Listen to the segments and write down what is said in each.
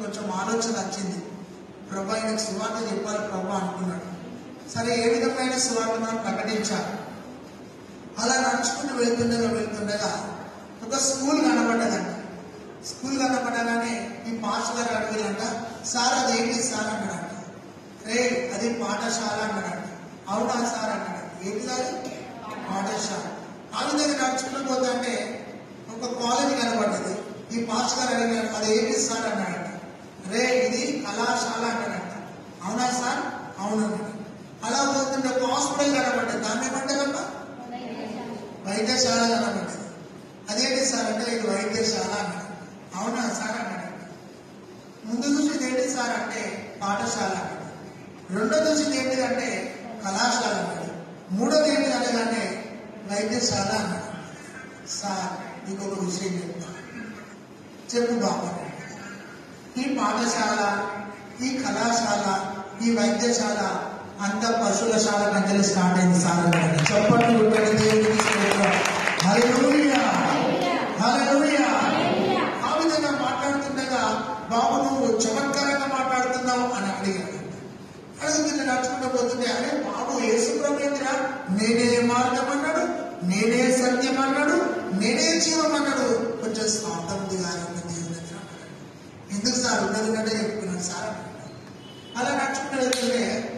కొంచెం ఆలోచన వచ్చింది ప్రభా ఆయనకు సువార్త చెప్పాలి ప్రభా అనుకున్నాడు సరే ఏ విధమైన సువార్త మనం ప్రకటించాలి అలా నడుచుకుంటూ వెళ్తుండగా వెళ్తుండగా ఒక స్కూల్ కనబడ్డదంట స్కూల్ కనబడగానే ఈ పాస్టర్ గారు అడిగిరంట సార్ అది ఏంటి సార్ అన్నాడంట రే అది పాఠశాల అన్నాడంట అవునా సార్ అన్నాడంట ఏంటి సార్ పాఠశాల ఆ విధంగా నడుచుకుంటూ పోతుంటే ఒక కాలేజ్ కనబడ్డది ఈ పాస్టర్ గారు అడిగారు అది ఏంటి సార్ అన్నాడంట రే ఇది కళాశాల అన్నాడంట అవునా సార్ అవును అన్నాడు. అలా పోతుంటే ఒక హాస్పిటల్ కనబడ్డది దాన్ని ఏమంటారమ్మా వైద్యశాల కనబడ్డది అదేంటి సార్ అంటే ఇది వైద్యశాల అన్నాడు అవునా సార్ అన్నాడు ముందు చూసింది ఏంటి సార్ అంటే పాఠశాల అన్నాడు రెండో చూసింది ఏంటిదంటే కళాశాల అన్నాడు మూడోది ఏంటి అనగానే వైద్యశాల అన్నాడు సార్ నీకు ఒక విషయం చెప్తా చెప్పు బాబు అన్నాడు. ఈ పాఠశాల ఈ కళాశాల ఈ వైద్యశాల అంత పశువులశాల మధ్యలో స్టార్ట్ అయింది సార్ అన్నాడు చప్పట్లు కొట్టండి దేవుడికి స్తోత్రం. హల్లెలూయా హల్లెలూయా ఆ విధంగా మాట్లాడుతుండగా బాబు నువ్వు చమత్కారంగా మాట్లాడుతున్నావు అని అడిగాడు అడుగుతున్న నడుచుకుంటూ పోతుంటే అరే బాబు యేసు ప్రభేంద్ర నేనే మార్గం అన్నాడు నేనే సత్యం అన్నాడు నేనే జీవం అన్నాడు కొంచెం స్వార్థం ఉంది కానీ దేవుని దగ్గర అన్నాడు. ఎందుకు సార్ ఉన్నది కంటే చెప్పుకున్నాడు సార్ అన్నాడు. అలా నడుచుకుంటూ వెళ్తుంటే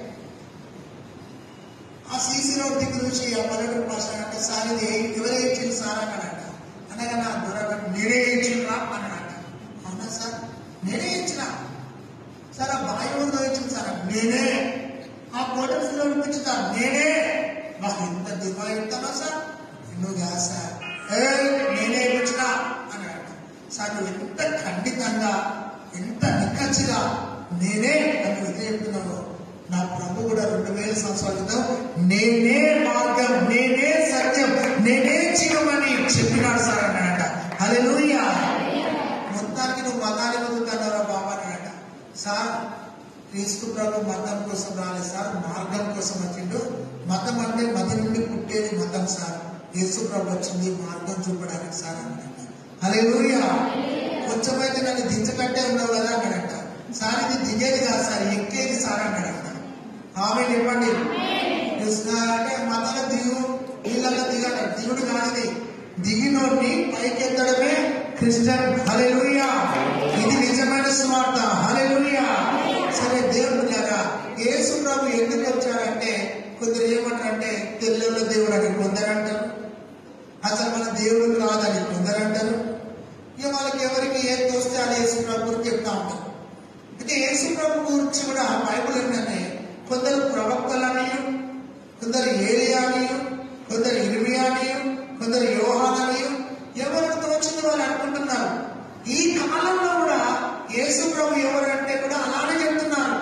ఆ సీసీ రోడ్ దిక్కు చూసి ఆ పల్లెటూరు భాష అంటే సార్ ఇది ఎవరే ఇచ్చింది సార్ అన్నాడంట అనగా నా దూరం నేనే ఇచ్చిండ్రా అన్నాడంట అవునా సార్ నేనే ఇచ్చిన సార్ ఆ బావి ఊరిలో ఇచ్చింది సార్ నేనే ఆ క్వార్టర్స్ లో ఇప్పించుతా నేనే మాకు ఎంత దిగువ ఇస్తానా సార్ నువ్వు కాదు సార్ ఏ నేనే ఇప్పించిన అన్నాడు సార్ నువ్వు ఎంత ఖండితంగా ఎంత నిక్కచ్చిగా నేనే అని విధి చెప్తున్నావు నా ప్రభు కూడా రెండు వేల సంవత్సరాల క్రితం నేనే మార్గం నేనే సత్యం నేనే జీవమని చెప్పినాడు సార్ అన్నాడట హల్లెలూయా మొత్తానికి నువ్వు మతాన్ని వదులుతున్నారా బాబా అన్నాడట సార్ క్రీస్తు ప్రభు మతం కోసం రాలేదు సార్ మార్గం కోసం వచ్చిండు మతం అంటే మతం నుండి పుట్టేది మతం సార్ యేసు ప్రభు వచ్చింది మార్గం చూపడానికి సార్ అన్నాడట హల్లెలూయా కొంచెమైతే నన్ను దించకట్టే ఉన్నావు కదా అన్నాడట సార్ ఇది దిగేది కాదు సార్ ఎక్కేది సార్ అన్నాడట ఆమె చెప్పండి కృష్ణ అంటే మతాల దిగు నీళ్ళల్లో దిగట దిగుడు కానిది దిగినోడిని పైకెత్తడమే క్రిస్టియన్ హల్లెలూయా ఇది నిజమైన స్వార్థ హల్లెలూయా సరే దేవుడు లాగా యేసు ప్రభు ఎందుకు వచ్చారంటే కొందరు ఏమంటారంటే తెల్లెళ్ళ దేవుడు అని కొందరంటారు అసలు మన దేవుడు కాదని కొందరంటారు ఇక వాళ్ళకి ఎవరికి ఏం తోస్తే అది యేసు ప్రభు గురించి చెప్తా ఉంటారు అయితే యేసు ప్రభు గురించి కూడా బైబుల్ ఏంటంటే కొందరు ప్రవక్తలనియు కొందరు ఏలియానియు కొందరు ఇర్మియానియు కొందరు యోహాననియు ఎవరికి తోచింది వాళ్ళు అనుకుంటున్నారు ఈ కాలంలో కూడా యేసు ప్రభు ఎవరంటే కూడా అలానే చెప్తున్నారు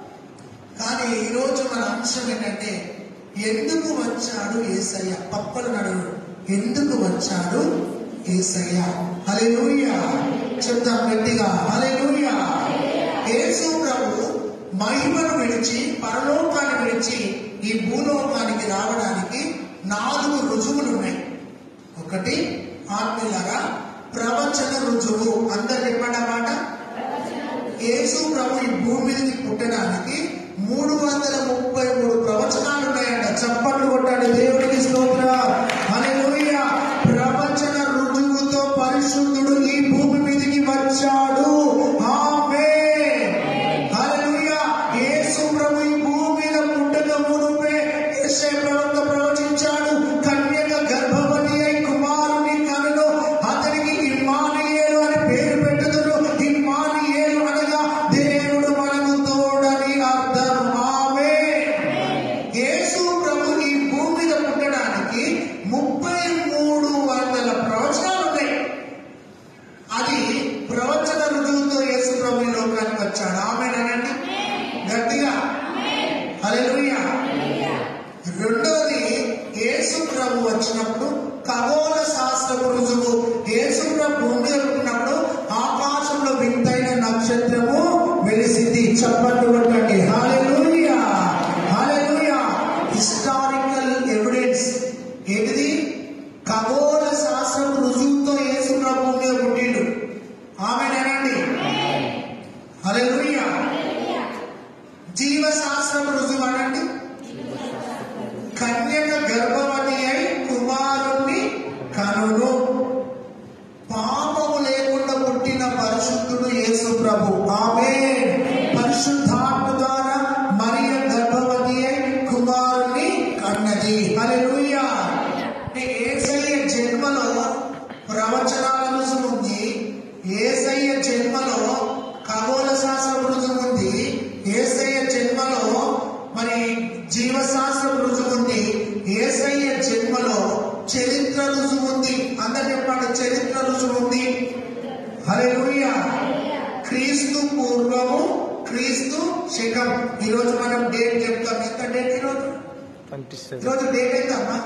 కానీ ఈ రోజు మన అంశం ఏంటంటే ఎందుకు వచ్చాడు ఏసయ్య పప్పలు నడువు ఎందుకు వచ్చాడు ఏసయ్య హల్లెలూయా చెప్తాం గట్టిగా హల్లెలూయా యేసు ప్రభు మహిమను విడిచి పరలోకాన్ని విడిచి ఈ భూలోకానికి రావడానికి నాలుగు రుజువులు ఉన్నాయి ఒకటి ఆత్మీయులారా ప్రవచన రుజువు అందరు చెప్పండి మాట యేసు ప్రభు ఈ భూమి మీదకి పుట్టడానికి మూడు వందల ముప్పై మూడు ప్రవచనాలు ఉన్నాయంట చప్పట్లు కొట్టాడు దేవుడికి స్తోత్ర హల్లెలూయా ప్రవచన రుజువుతో పరిశుద్ధుడు ఈ భూమి మీదకి వచ్చాడు ఆమేన్ హల్లెలూయా యేసు ప్రభు ఈ భూమి మీద పుట్టక మునుపే యేసే ప్రవక్త ప్రవచించాడు కన్యక గర్భవతి అయి కుమారుని కనులు అతనికి ఇమ్మానుయేలు అని పేరు పెట్టుదురు ఇమ్మానుయేలు అనగా దేవుడు మనకు తోడని అర్థం ఆమేన్ యేసు ప్రభు ఈ భూమి మీద పుట్టడానికి ముప్పై మూడు వందల ప్రవచనాలు ఉన్నాయి అది ప్రవచన రుజువుతో యేసు ప్రభు ఈ లోకానికి వచ్చాడు ఆమె అనండి గట్టిగా హల్లెలూయా రెండోది యేసు ప్రభు వచ్చినప్పుడు ఖగోళ శాస్త్రపు రుజువు యేసు ప్రభు భూమి జరుపుకున్నప్పుడు ఆకాశంలో వింతైన నక్షత్రము వెలిసింది చప్పట్లు కొట్టండి హాలెలూయా హాలెలూయా హిస్టారికల్ ఎవిడెన్స్ ఏంటిది ఖగోళ శాస్త్రపు రుజువుతో యేసు ప్రభు భూమి మీద పుట్టిండు ఆమె అనండి జీవశాస్త్రం రుజువు అనండి కన్యక గర్భవతి అయి కుమారుణ్ణి కనును పాపము లేకుండా పుట్టిన పరిశుద్ధుడు యేసు ప్రభు ఆమె పరిశుద్ధాత్మ ద్వారా మరియ గర్భవతి అయి కుమారుణ్ణి కన్నది హల్లెలూయా అంటే యేసయ్య జన్మలో ప్రవచనాల రుజువు ఉంది ఏసయ్య జన్మలో ఖగోళ శాస్త్రం రుజువు ఉంది ఏసయ్య జన్మలో మరి జీవశాస్త్రం రుజువు ఉంది ఏసయ్య జన్మలో చరిత్ర రుజువు ఉంది అందరు చెప్పండి చరిత్ర రుజువు ఉంది హల్లెలూయా క్రీస్తు పూర్వము క్రీస్తు శకం ఈరోజు మనం డేట్ చెప్తాం ఎంత డేట్ ఈరోజు ట్వంటీ సెవెన్ ఈరోజు డేట్ ఎంతమ్మా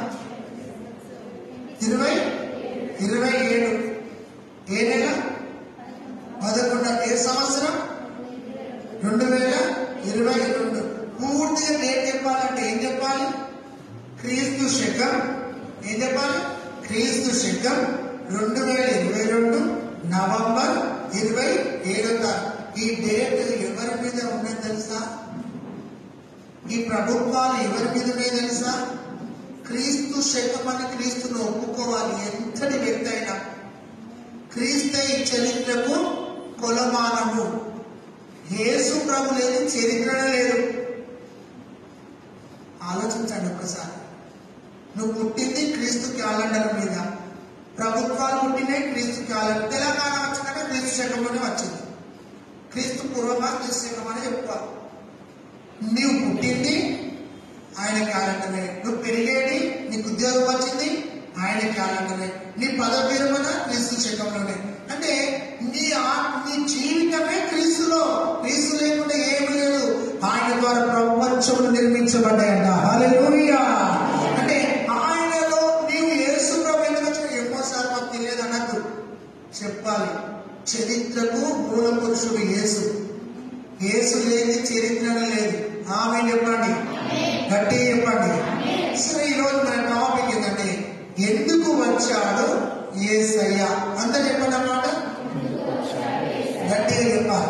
ఇరవై ఇరవై ఏడు ఏ నెల పదకొండు ఏ సంవత్సరం రెండు వేల ఇరవై రెండు పూర్తిగా డేట్ చెప్పాలంటే ఏం చెప్పాలి క్రీస్తు శకం ఏం చెప్పాలి క్రీస్తు శకం రెండు వేల ఇరవై రెండు నవంబర్ ఇరవై ఏడో తారీఖు ఈ డేట్ ఎవరి మీద ఉన్నది తెలుసా ఈ ప్రభుత్వాలు ఎవరి మీద ఉన్నాయి తెలుసా క్రీస్తు శకం అని క్రీస్తును ఒప్పుకోవాలి ఎంతటి వ్యక్తి అయినా క్రీస్తు ఈ చరిత్రకు కొలమానము యేసు ప్రభు లేదు చరిత్రనే లేదు ఆలోచించండి ఒక్కసారి నువ్వు పుట్టింది క్రీస్తు క్యాలెండర్ మీద ప్రభుత్వాలు పుట్టినాయి క్రీస్తు క్యాలెండర్ తెలంగాణ వచ్చిందంటే క్రీస్తు శకమని వచ్చింది క్రీస్తు పూర్వమా క్రీస్తు శకం అని చెప్పుకోవాలి నీవు పుట్టింది ఆయన క్యాలెండరే నువ్వు పెరిగేది నీకు ఉద్యోగం వచ్చింది ఆయన క్యాలెండరే నీ పదవి విరమణ క్రీస్తు శకంలోనే అంటే నీ ఆ- నీ జీవితమే క్రీస్తులో క్రీస్తు లేకుండా ఏమీ లేదు ఆయన ద్వారా ప్రపంచం నిర్మించబడ్డాయంట హల్లెలూయా అంటే ఆయనలో నీవు యేసు ప్రభు ఎందుకు వచ్చిన ఏమో సార్ మాకు తెలియదు అన్నట్టు చెప్పాలి చరిత్రకు మూల పురుషుడు యేసు యేసు లేని చరిత్రనే లేదు ఆమె చెప్పండి గట్టి చెప్పండి సరే ఈరోజు మన టాపిక్ ఏంటంటే ఎందుకు వచ్చాడు ఏసయ్య అంత చెప్పండి అన్నమాట గట్టిగా చెప్పాలి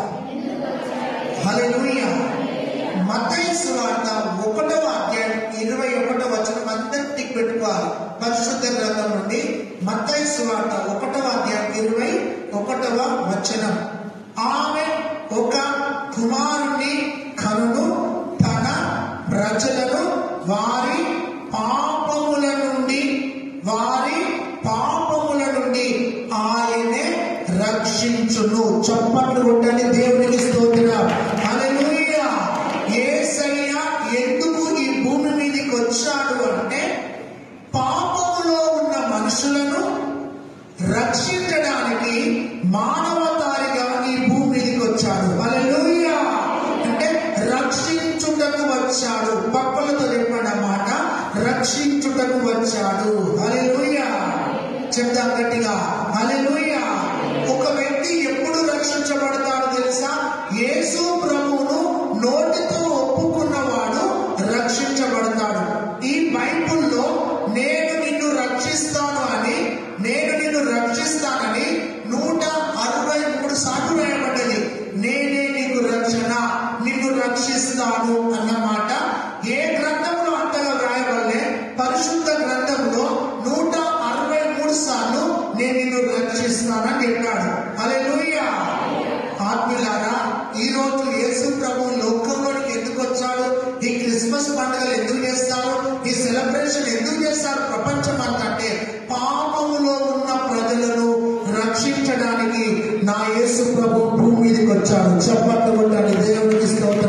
హల్లెలూయా మత్తయి సువార్త ఒకటవ అధ్యాయం ఇరవై ఒకటవ వచనం అందరికి టిక్ పెట్టుకోవాలి పరిశుద్ధ గ్రంథం నుండి మత్తయి సువార్త ఒకటవ అధ్యాయం ఇరవై ఒకటవ వచనం ఆమె ఒక కుమారుణ్ణి కనును తన ప్రజలను వారి పాపముల నుండి వారి పాపముల నుండి ఆయనే రక్షించును చప్పట్లు కొట్టని దేవునికి స్తోత్రం హల్లెలూయా యేసయ్య ఎందుకు ఈ భూమి మీదకి వచ్చాడు అంటే పాపములో ఉన్న మనుషులను రక్షించడానికి మానవతారిగా ఈ భూమి మీదకి వచ్చాడు హల్లెలూయా అంటే రక్షించుటకు వచ్చాడు పక్కలతో చెప్పండి అన్నమాట రక్షించుటకు వచ్చాడు హల్లెలూయా చెప్తాం గట్టిగా హల్లెలూయా ఒక వ్యక్తి ఎప్పుడు రక్షించబడతాడు తెలుసా యేసు ప్రభువును నోటితో ఒప్పుకున్నవాడు రక్షించబడతాడు ఈ బైబుల్లో నేను నిన్ను రక్షిస్తాను అని నేను నిన్ను రక్షిస్తానని నూట అరవై మూడు సార్లు రాయబడ్డది నేనే నీకు రక్షణ నిన్ను రక్షిస్తాను అన్నమాట ఏ గ్రంథంలో అంతగా వ్రాయబడలే పరిశుద్ధ గ్రంథంలో నూట అరవై మూడు సార్లు నేను నిన్ను రక్షిస్తానని చెప్పాడు హల్లెలూయా ఆత్మీయులారా ఈ రోజు యేసు ప్రభు లోకంలోనికి ఎందుకు వచ్చాడు ఈ క్రిస్మస్ పండుగలు ఎందుకు చేస్తారు ఈ సెలబ్రేషన్ ఎందుకు చేస్తారు ప్రపంచం అంతా అంటే పాపములో ఉన్న ప్రజలను రక్షించడానికి నా యేసు ప్రభు భూమి మీదకి వచ్చాడు చెప్పట్టు కొట్టాడు దేవునికి స్తోత్ర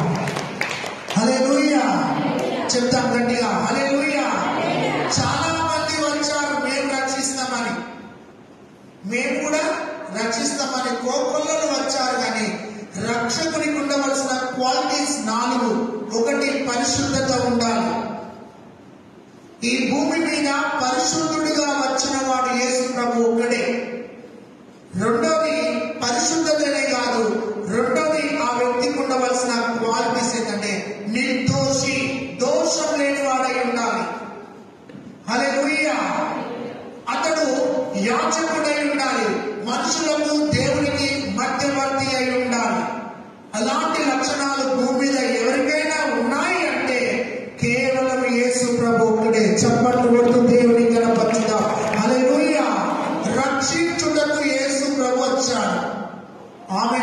హల్లెలూయా చెప్తాం గట్టిగా హల్లెలూయా చాలా మంది వచ్చారు మేము రక్షిస్తామని మేము కూడా రక్షిస్తామని కోకొల్లలు వచ్చారు కానీ రక్షకునికి ఉండవలసిన క్వాలిటీస్ నాలుగు ఒకటి పరిశుద్ధత ఉండాలి ఈ భూమి మీద పరిశుద్ధుడిగా వచ్చిన వాడు యేసు ప్రభు ఒక్కడే రెండోది పరిశుద్ధతనే కాదు రెండోది ఆ వ్యక్తికి ఉండవలసిన క్వాలిటీస్ ఏంటంటే నిర్దోషి దోషం లేని వాడై ఉండాలి హల్లెలూయా అతడు యాచకుడై ఉండాలి మనుషులకు దేవునికి మధ్యవర్తి అయి ఉండాలి అలాంటి లక్షణాలు భూమి మీద ఎవరికైనా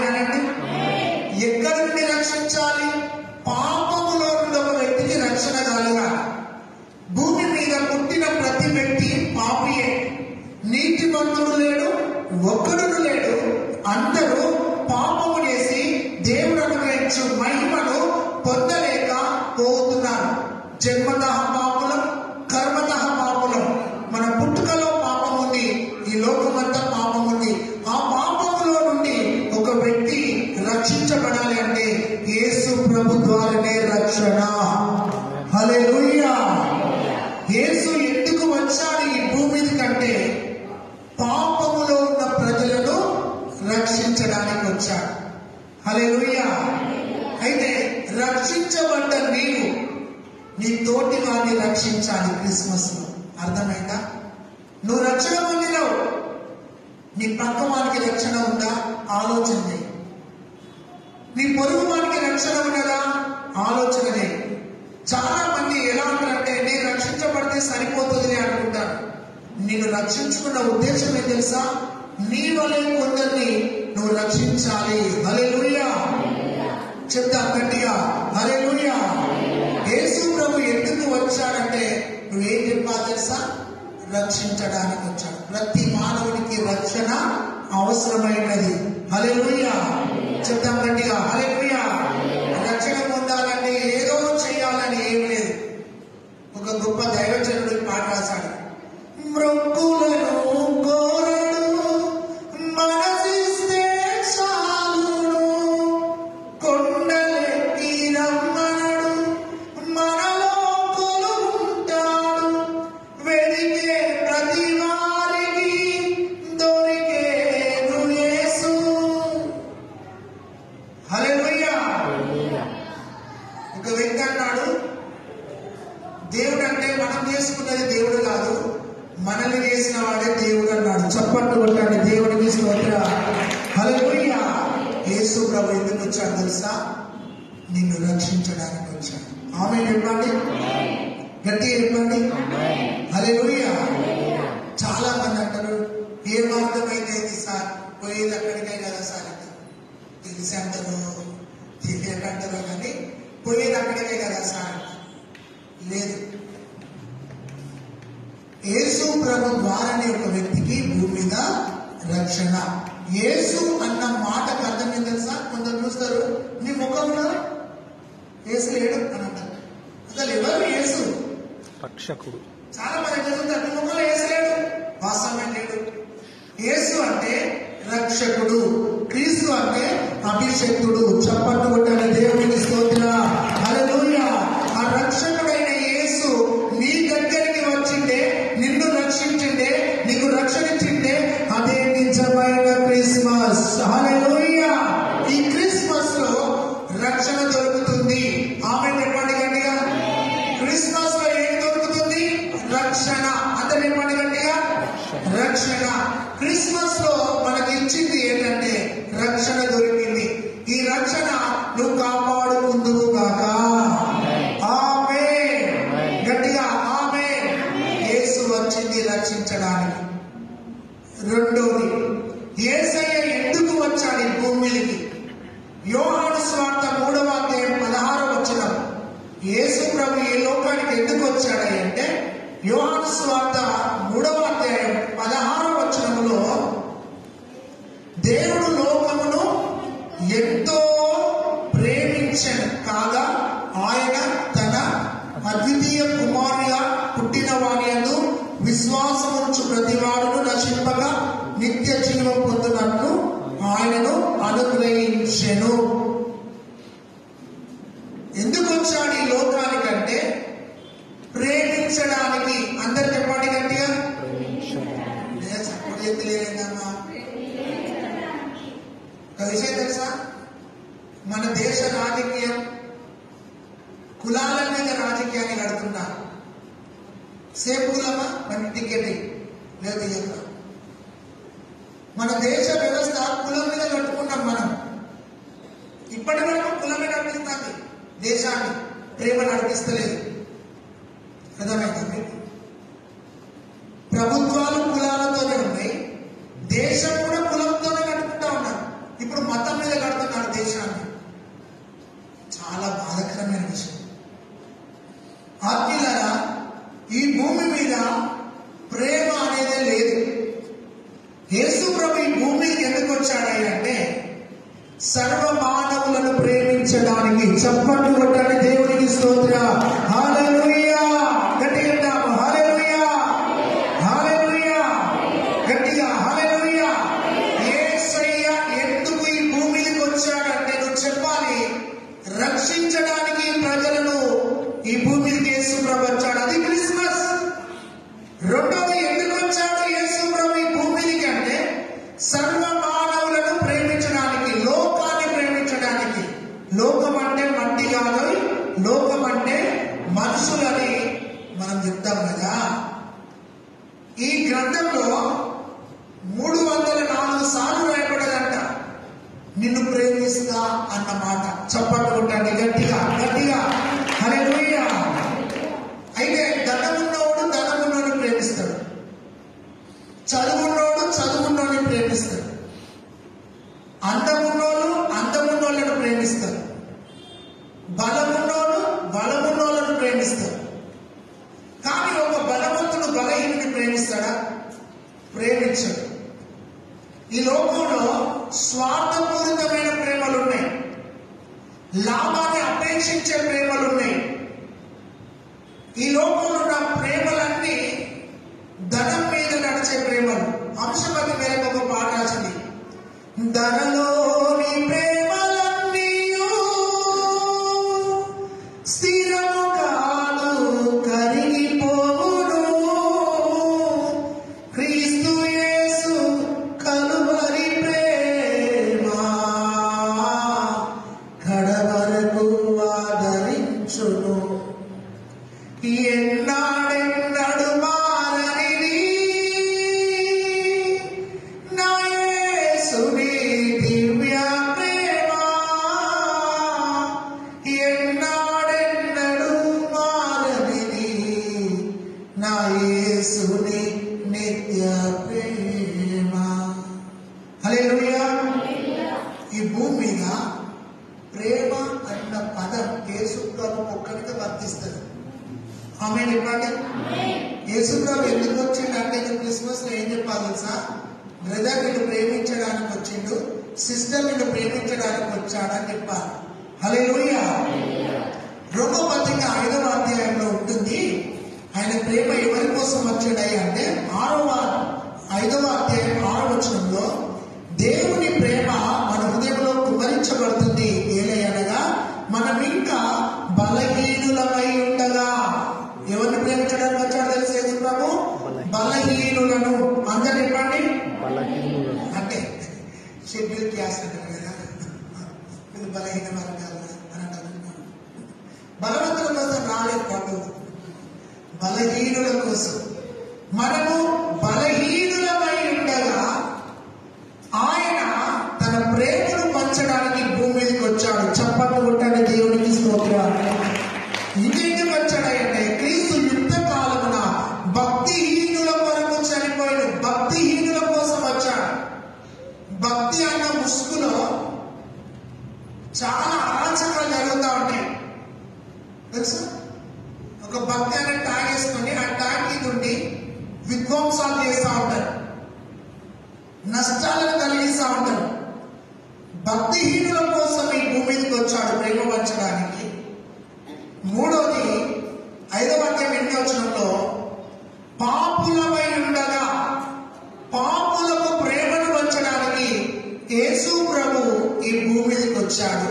ఆమెనండి ఎక్కడి నుండి రక్షించాలి పాపములో నుండి ఒక వ్యక్తికి రక్షణ కలగాలి భూమి మీద పుట్టిన ప్రతి వ్యక్తి పాపియే నీతిమంతుడు లేడు ఒక్కడును లేడు అందరూ పాపము చేసి దేవుడు అనుగ్రహించు మహిమను పొందలేక పోతున్నారు జన్మత పాపులం కర్మత పాపులం మన పుట్టుకలో పాపం ఉంది ఈ లోకమంతా పాపం ఉంది ఆ పాపములో నుండి ఒక వ్యక్తి రక్షించబడాలి అంటే యేసు ప్రభు ద్వారానే రక్షణ హల్లెలూయా యేసు ఎందుకు వచ్చాడు ఈ భూమి మీద కంటే పాపములో ఉన్న ప్రజలను రక్షించడానికి వచ్చాడు హల్లెలూయా అయితే రక్షించబడ్డ నీవు నీ తోటి వారిని రక్షించాలి క్రిస్మస్ లో అర్థమైందా నువ్వు రక్షణ పొందినవు నీ పక్క వానికి రక్షణ ఉందా ఆలోచన చేయి నీ పొరుగు వానికి రక్షణ ఉన్నదా ఆలోచన చేయి చాలా మంది ఎలా ఉంటారంటే నేను రక్షించబడితే సరిపోతుంది అనుకుంటారు నేను రక్షించుకున్న ఉద్దేశం ఏం తెలుసా నీ వలె కొందరిని నువ్వు రక్షించాలి హల్లెలూయా చెప్తా గట్టిగా హల్లెలూయా యేసు ప్రభు ఎందుకు వచ్చాడంటే నువ్వేం చెప్పాలి తెలుసా రక్షించడానికి వచ్చాడు ప్రతి మానవుడికి రక్షణ అవసరమైనది హల్లెలూయా చెప్తాం గట్టిగా హల్లెలూయా రక్షణ పొందాలంటే ఏదో చేయాలని ఏం లేదు ఒక గొప్ప దైవజనుడు ఈ పాట రాశాడు మృక్కులను కోరడు మనసిస్తే చాలును కొండలెక్కి రమ్మనడు మనలో కొలువుంటాడు వెలిగే ప్రతి వారికి దొరికేను యేసు హల్లెలూయా ఒక వ్యక్తి అన్నాడు దేవుడు అంటే మనం చేసుకున్నది దేవుడు కాదు మనల్ని చేసిన వాడే దేవుడు అన్నాడు చప్పట్లు కొట్టాడు దేవుడికి స్తోత్ర హల్లెలూయా యేసు ప్రభు ఎందుకు వచ్చాడు తెలుసా నిన్ను రక్షించడానికి వచ్చాడు ఆమె చెప్పండి గట్టిగా చెప్పండి హల్లెలూయా చాలా మంది అంటారు ఏ మార్గం అయితే ఇది సార్ పోయేది అక్కడికే కదా సార్ ఇది. తెలిసి అంటారు తెలియక అంటారు కానీ పోయేది అక్కడికే కదా సార్ లేదు యేసు ప్రభు ద్వారానే ఒక వ్యక్తికి భూమి మీద రక్షణ యేసు అన్న మాటకు అర్థం ఏం తెలుసా కొందరు చూస్తారు నీ ముఖంలో యేసు లేడు అని అంటారు అసలు ఎవరు యేసు రక్షకుడు చాలా మంది చదువుతారు నీ ముఖంలో యేసు లేడు వాస్తవమే లేడు యేసు అంటే రక్షకుడు క్రీస్తు అంటే అభిషక్తుడు చప్పట్టు కొట్టాలి దేవునికి స్తోత్ర హల్లెలూయా ఆ రక్షకుడైన యేసు నీ దగ్గరికి వచ్చిండే నిన్ను రక్షించిండే నీకు రక్షణ ఇచ్చిండే అదే నిజమైన క్రిస్మస్ హల్లెలూయా ఈ క్రిస్మస్ లో రక్షణ దొరుకుతుంది ఆమె చెప్పండి గట్టిగా క్రిస్మస్ లో ఏం దొరుకుతుంది రక్షణ అందరు చెప్పండి గట్టిగా రక్షణ క్రిస్మస్ లో మనకి ఇచ్చింది ఏంటంటే రక్షణ దొరికింది ఈ రక్షణ నువ్వు కాపాడుకుందువు గాక ఆమె గట్టిగా ఆమె యేసు వచ్చింది రక్షించడానికి రెండోది యేసయ్య ఎందుకు వచ్చాడు ఈ భూమి మీదకి యోహాను స్వార్థ మూడవ అధ్యాయం పదహారవ వచనం యేసు ప్రభు ఈ లోకానికి ఎందుకు వచ్చాడు అంటే యోహాను స్వార్థ మూడవ అధ్యాయం పదహారవ వచనములో దేవుడు లోకమును ఎంతో ప్రేమించను కాగా ఆయన తన అద్వితీయ కుమారుగా పుట్టిన వారియందు విశ్వాసముంచు ప్రతివాడును నశింపగా నిత్య జీవం పొందినట్లు ఆయనను అనుగ్రహించెను ఎందుకు వచ్చాడు ఈ లోకానికంటే ప్రేమించడానికి అందరు చెప్పండి గట్టిగా లేదా సపోర్ట్ ఎత్తులేదమ్మా ఒక విషయం తెలుసా మన దేశ రాజకీయం కులాల మీద రాజకీయాన్ని నడుపుతున్నారు సేపు కులమా మన టికెట్ లేదు ఇయ్యక. మన దేశ వ్యవస్థ కులం మీద కట్టుకున్నాం మనం ఇప్పటి వరకు కులమే నడిపిస్తుంది దేశాన్ని ప్రేమ నడిపిస్తలేదు అర్థమైందా మీకు ప్రభుత్వాలు కులాలతోనే ఉన్నాయి దేశం కూడా కులంతోనే నడుపుకుంటా ఉన్నారు ఇప్పుడు మతం మీద సర్వ మానవులను ప్రేమించడానికి చప్పట్లు కొట్టండి దేవునికి స్తోత్ర హల్లెలూయా గట్టిగా అందాము హల్లెలూయా హల్లెలూయా గట్టిగా హల్లెలూయా యేసయ్య ఎందుకు ఈ భూమి మీదకి వచ్చాడంటే నువ్వు చెప్పాలి రక్షించడానికి ప్రజలను ఈ భూమి మీదకి యేసు ప్రభు వచ్చాడు అది క్రిస్మస్ రెండోది ఎందుకు వచ్చాడు యేసు ప్రభు ఈ భూమి మీదకి అంటే సర్వ మానవులను ప్రేమించడానికి లోకాన్ని ప్రేమించడానికి లోకం అంటే మట్టి కాదు లోకం అంటే మనుషులని మనం చెప్తాం కదా ఈ గ్రంథంలో మూడు వందల నాలుగు సార్లు రాయబడదంట నిన్ను ప్రేమిస్తా అన్న మాట చప్పట్లు కొట్టండి గట్టిగా గట్టిగా హల్లెలూయా అయితే ధనమున్నోడు ధనమున్నోని ప్రేమిస్తాడు చదువున్నోడు చదువున్నోని ప్రేమిస్తాడు అందమున్నోళ్ళు అందమున్నోళ్ళను ప్రేమిస్తారు బలమున్నోడు బలమున్నోళ్ళను ప్రేమిస్తారు కానీ ఒక బలవంతుడు బలహీనుని ప్రేమిస్తాడా ప్రేమించడు ఈ లోకంలో స్వార్థపూరితమైన ప్రేమలు ఉన్నాయి లాభాన్ని అపేక్షించే ప్రేమలు ఉన్నాయి ఈ లోకంలో ఉన్న ప్రేమలన్నీ ధనం మీద నడిచే ప్రేమలు అంశపతి మేరకు ఒక పాట రాసింది ధనలోని ప్రేమలన్నీయు స్థిరము కాదు కరిగిపోవును క్రీస్తు యేసు కలువరి ప్రేమ కడవరకు ఆదరించును ఎన్నాడెన్నడు మారనిది నా యేసుని దివ్య ప్రేమ ఎన్నాడెన్నడు మారనిది నా యేసుని నిత్య ప్రేమ హల్లెలూయా ఈ భూమి మీద ప్రేమ అన్న పదం యేసుప్రభు ఒక్కడికి వర్తిస్తుంది ఆమె చెప్పండి యేసుప్రభు ఎందుకు వచ్చిండు అంటే ఇది క్రిస్మస్ లో ఏం చెప్పాలి తెలుసా బ్రదర్ నిన్ను ప్రేమించడానికి వచ్చిండు సిస్టర్ నిన్ను ప్రేమించడానికి వచ్చాడని చెప్పాలి హల్లెలూయా రోమో పత్రిక ఐదవ అధ్యాయంలో ఉంటుంది ఆయన ప్రేమ ఎవరి కోసం వచ్చాడయ్య అంటే ఆరవ ఐదవ అధ్యాయం ఆరవ వచనంలో దేవుని ప్రేమ మన హృదయంలో కుమరించబడుతుంది ఏలయనగా మనం ఇంకా బలహీనులమై ఉండగా ఎవరిని ప్రేమించడానికి వచ్చాడు తెలుసు యేసు ప్రభు బలహీనులను అందరు చెప్పండి బలహీనులు అంటే షెడ్యూల్ క్యాస్ట్ అంటారు కదా ఇది బలహీన వర్గాలు అని అంటారు బలవంతుల కోసం రాలేదు ప్రభు బలహీనుల కోసం మనము బలహీనులమై ఉండగా ఆయన తన ప్రేమను పంచడానికి భూమి మీదకి వచ్చాడు చప్పట్లు కొట్టండి దేవునికి స్తోత్రం ఇంకెందుకు వచ్చాడంటే క్రీస్తు యుద్ధ కాలమున భక్తిహీనుల కొరకు చనిపోయిన భక్తిహీనుల కోసం వచ్చాడు భక్తి అన్న ముసుగులో చాలా అరాచకాలు జరుగుతూ ఉంటాయి తెలుసా ఒక భక్తి అనే ట్యాగ్ వేసుకొని ఆ ట్యాగ్ మీద ఉండి విధ్వంసాలు చేస్తూ ఉంటారు నష్టాలను కలిగిస్తూ ఉంటారు భక్తిహీనుల కోసం ఈ భూమి మీదకి వచ్చాడు ప్రేమ పంచడానికి మూడవది ఐదవ అధ్యాయం ఎన్ని వచనంలో పాపులమై ఉండగా పాపులకు ప్రేమను పంచడానికి యేసు ప్రభు ఈ భూమి మీదకి వచ్చాడు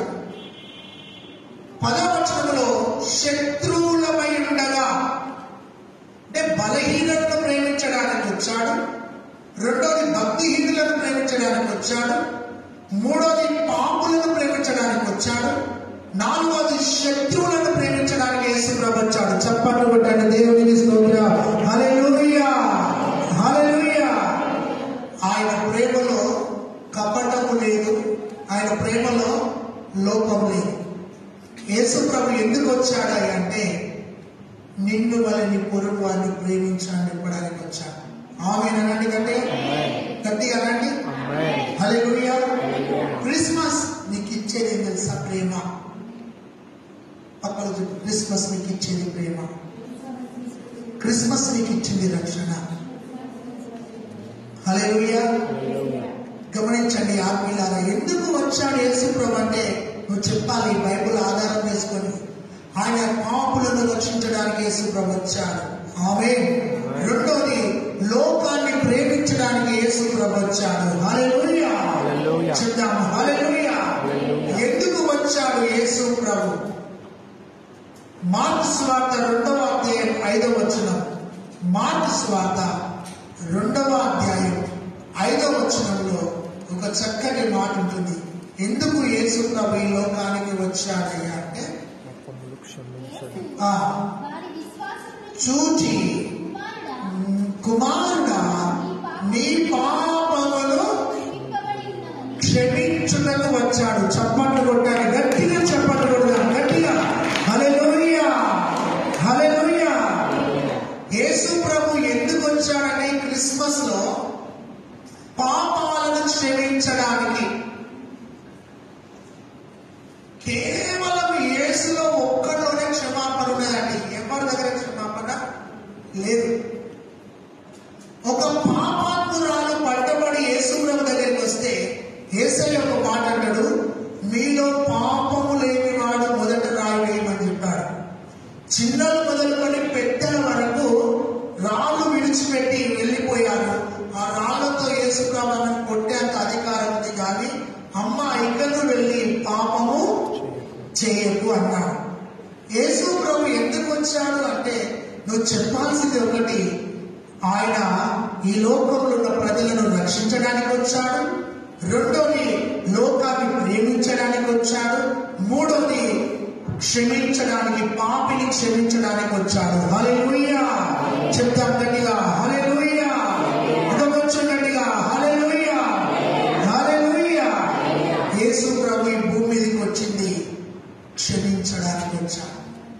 పదవ వచనంలో శత్రువులమై ఉండగా అంటే బలహీనులను ప్రేమించడానికి వచ్చాడు రెండోది భక్తిహీనులను ప్రేమించడానికి వచ్చాడు మూడోది పాపులను ప్రేమించడానికి వచ్చాడు నాలుగోది శత్రువులను ప్రేమించడానికి యేసు ప్రభు వచ్చాడు చెప్పండి కొట్టండి దేవునికి స్తోత్ర హల్లెలూయా హల్లెలూయా ఆయన ప్రేమలో కపటము లేదు ఆయన ప్రేమలో లోపం లేదు యేసు ప్రభు ఎందుకు వచ్చాడా అంటే నిన్ను వలని పొరుగు వారిని ప్రేమించాలని చెప్పడానికి వచ్చాడు ఆమె అనండి కంటే గట్టిగా అనండి ఆమేన్ హల్లెలూయా క్రిస్మస్ నీకు ఇచ్చేది ఏం తెలుసా ప్రేమ పక్కన చెప్పు క్రిస్మస్ నీకు ఇచ్చేది ప్రేమ క్రిస్మస్ నీకు ఇచ్చింది రక్షణ హల్లెలూయా గమనించండి ఆత్మీయులారా ఎందుకు వచ్చాడు యేసుప్రభు అంటే నువ్వు చెప్పాలి బైబిల్ ఆధారం చేసుకొని ఆయన పాపులను రక్షించడానికి యేసుప్రభు వచ్చాడు ఆమె రెండోది లోకాన్ని ప్రేమించడానికి యేసుప్రభు వచ్చాడు హల్లెలూయా హల్లెలూయా. చెప్దాం హల్లెలూయా హల్లెలూయా. ఎందుకు వచ్చాడు యేసు ప్రభు మార్క్ స్వార్త రెండవ అధ్యాయం ఐదవ వచనం మార్క్ స్వార్త రెండవ అధ్యాయం ఐదవ వచనంలో ఒక చక్కటి మాట ఉంటుంది ఎందుకు యేసు ప్రభు ఈ లోకానికి వచ్చాడయ్యా అంటే పాపములు క్షమించండి ఆ వారి విశ్వాసమును చూచి కుమారుడా కుమారుడా నీ పాపములు క్షమింపబడి ఉన్నవని క్షమించుటకు వచ్చాడు చప్పట్లు కొట్టాలి గట్టిగా చప్పట్లు కొట్టాలి గట్టిగా హల్లెలూయా హల్లెలూయా యేసు ప్రభు ఎందుకు వచ్చాడని క్రిస్మస్ లో పాపాలను క్షమించడానికి కేవలం యేసులో ఒక్కడిలోనే క్షమాపణ ఉన్నదండి ఎవరి దగ్గర క్షమాపణ లేదు ఒక పాపాత్మురాలు పట్టబడి యేసుప్రభు దగ్గరికి వస్తే యేసయ్య ఒక మాట అంటాడు మీలో పాపము లేని వాడు మొదట రాయి వేయమని చెప్పాడు చిన్నలు మొదలుకొని పెద్దల వరకు రాళ్ళు విడిచిపెట్టి వెళ్ళిపోయారు ఆ రాళ్లతో యేసుప్రభుని కొట్టేంత అధికారం ఉంది కానీ అమ్మ ఇక్కడు వెళ్ళి పాపము చేయకు అన్నాడు యేసు ప్రభు ఎందుకు వచ్చాడు అంటే నువ్వు చెప్పాల్సింది ఒకటి ఆయన ఈ లోకంలో ఉన్న ప్రజలను రక్షించడానికి వచ్చాడు రెండోది లోకాన్ని ప్రేమించడానికి వచ్చాడు మూడోది క్షమించడానికి పాపిని క్షమించడానికి వచ్చాడు హల్లెలూయా చెప్తాం గట్టిగా హల్లెలూయా కొంచెం గట్టిగా హల్లెలూయా హల్లెలూయా యేసు ప్రభు ఈ భూమి మీదకి వచ్చింది క్షమించడానికి వచ్చాడు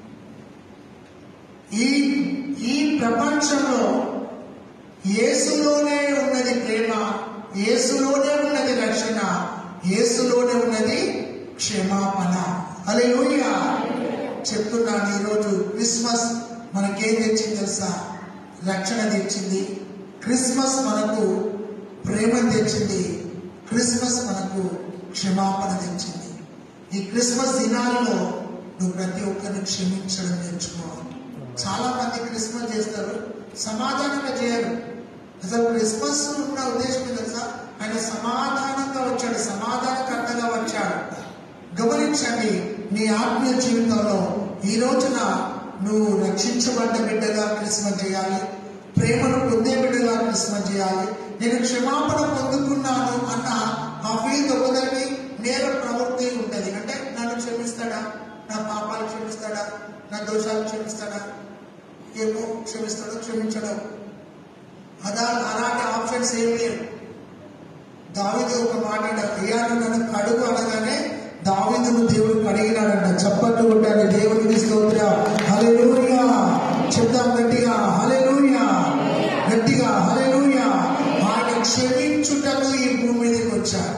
ఈ ఈ ప్రపంచంలో యేసులోనే ఉన్నది ప్రేమ యేసులోనే ఉన్నది రక్షణ యేసులోనే ఉన్నది క్షమాపణ హల్లెలూయా చెప్తున్నాను ఈరోజు క్రిస్మస్ మనకేం తెచ్చింది తెలుసా రక్షణ తెచ్చింది క్రిస్మస్ మనకు ప్రేమను తెచ్చింది క్రిస్మస్ మనకు క్షమాపణ తెచ్చింది ఈ క్రిస్మస్ దినాల్లో నువ్వు ప్రతి ఒక్కరిని క్షమించడం నేర్చుకోవాలి చాలా మంది క్రిస్మస్ చేస్తారు సమాధానంగా చేయరు అసలు క్రిస్మస్ ఉన్న ఉద్దేశం ఏంటి తెలుసా ఆయన సమాధానంగా వచ్చాడు సమాధానకర్తగా వచ్చాడు గమనించండి నీ ఆత్మీయ జీవితంలో ఈ రోజున నువ్వు రక్షించబడ్డ బిడ్డగా క్రిస్మస్ చేయాలి ప్రేమను పొందే బిడ్డగా క్రిస్మస్ చేయాలి నేను క్షమాపణ పొందుకున్నాను అన్న ఆ ఫీల్ ఒకరికి నేర ప్రవృత్తి ఉంటుంది అంటే నన్ను క్షమిస్తాడా నా పాపాలు క్షమిస్తాడా నా దోషాలు క్షమిస్తాడా ఏమో క్షమిస్తాడో క్షమించడం అదా అలాంటి ఆప్షన్స్ ఏమి లేవు దావిదు ఒక మాట అంటాడు, అయ్యా నువ్వు నన్ను కడుగు అనగానే దావిదును దేవుడు కడిగినాడంట చప్పట్లు కొట్టాడు దేవునికి స్తోత్ర హల్లెలూయా చెప్దాం గట్టిగా హల్లెలూయా గట్టిగా హల్లెలూయా ఆయన క్షమించుటకు ఈ భూమి మీదకి వచ్చాడు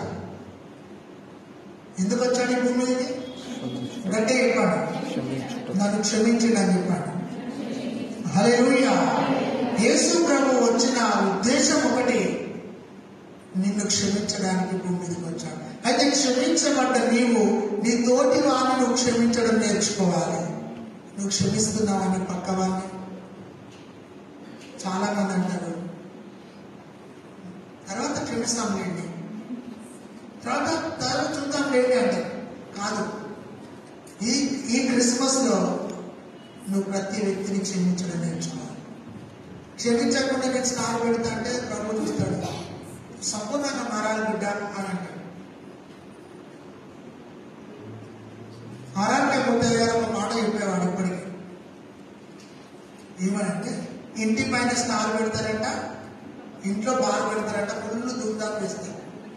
ఎందుకు వచ్చాడు ఈ భూమి మీదకి గట్టిగా చెప్పాడు క్షమించుట నన్ను క్షమించండి అని చెప్పాడు హల్లెలూయా యేసు ప్రభు వచ్చిన ఉద్దేశం ఒకటి నిన్ను క్షమించడానికి భూమి మీదకి వచ్చాడు అయితే క్షమించబడ్డ నీవు నీ తోటి వారిని నువ్వు క్షమించడం నేర్చుకోవాలి నువ్వు క్షమిస్తున్నావని పక్క వారిని చాలా మంది అంటారు తర్వాత క్షమిస్తాం లేండి తర్వాత తర్వాత చూద్దాం లేండి అంటారు కాదు ఈ ఈ క్రిస్మస్ లో నువ్వు ప్రతి వ్యక్తిని క్షమించడం నేర్చుకోవాలి క్షమించకుండా నేను స్టార్ పెడతా అంటే ప్రభు చూస్తాడు సంపూర్ణంగా మారాలి బిడ్డ అని అంటాడు ఆరాధ్య ముత్తయ్య గారు ఒక మాట చెప్పేవాడు ఇప్పటికి ఏమనంటే ఇంటి పైన స్టార్ పెడతారంట ఇంట్లో బార్ పెడతారంట ఫుల్ ధూమ్ధాం వేస్తారు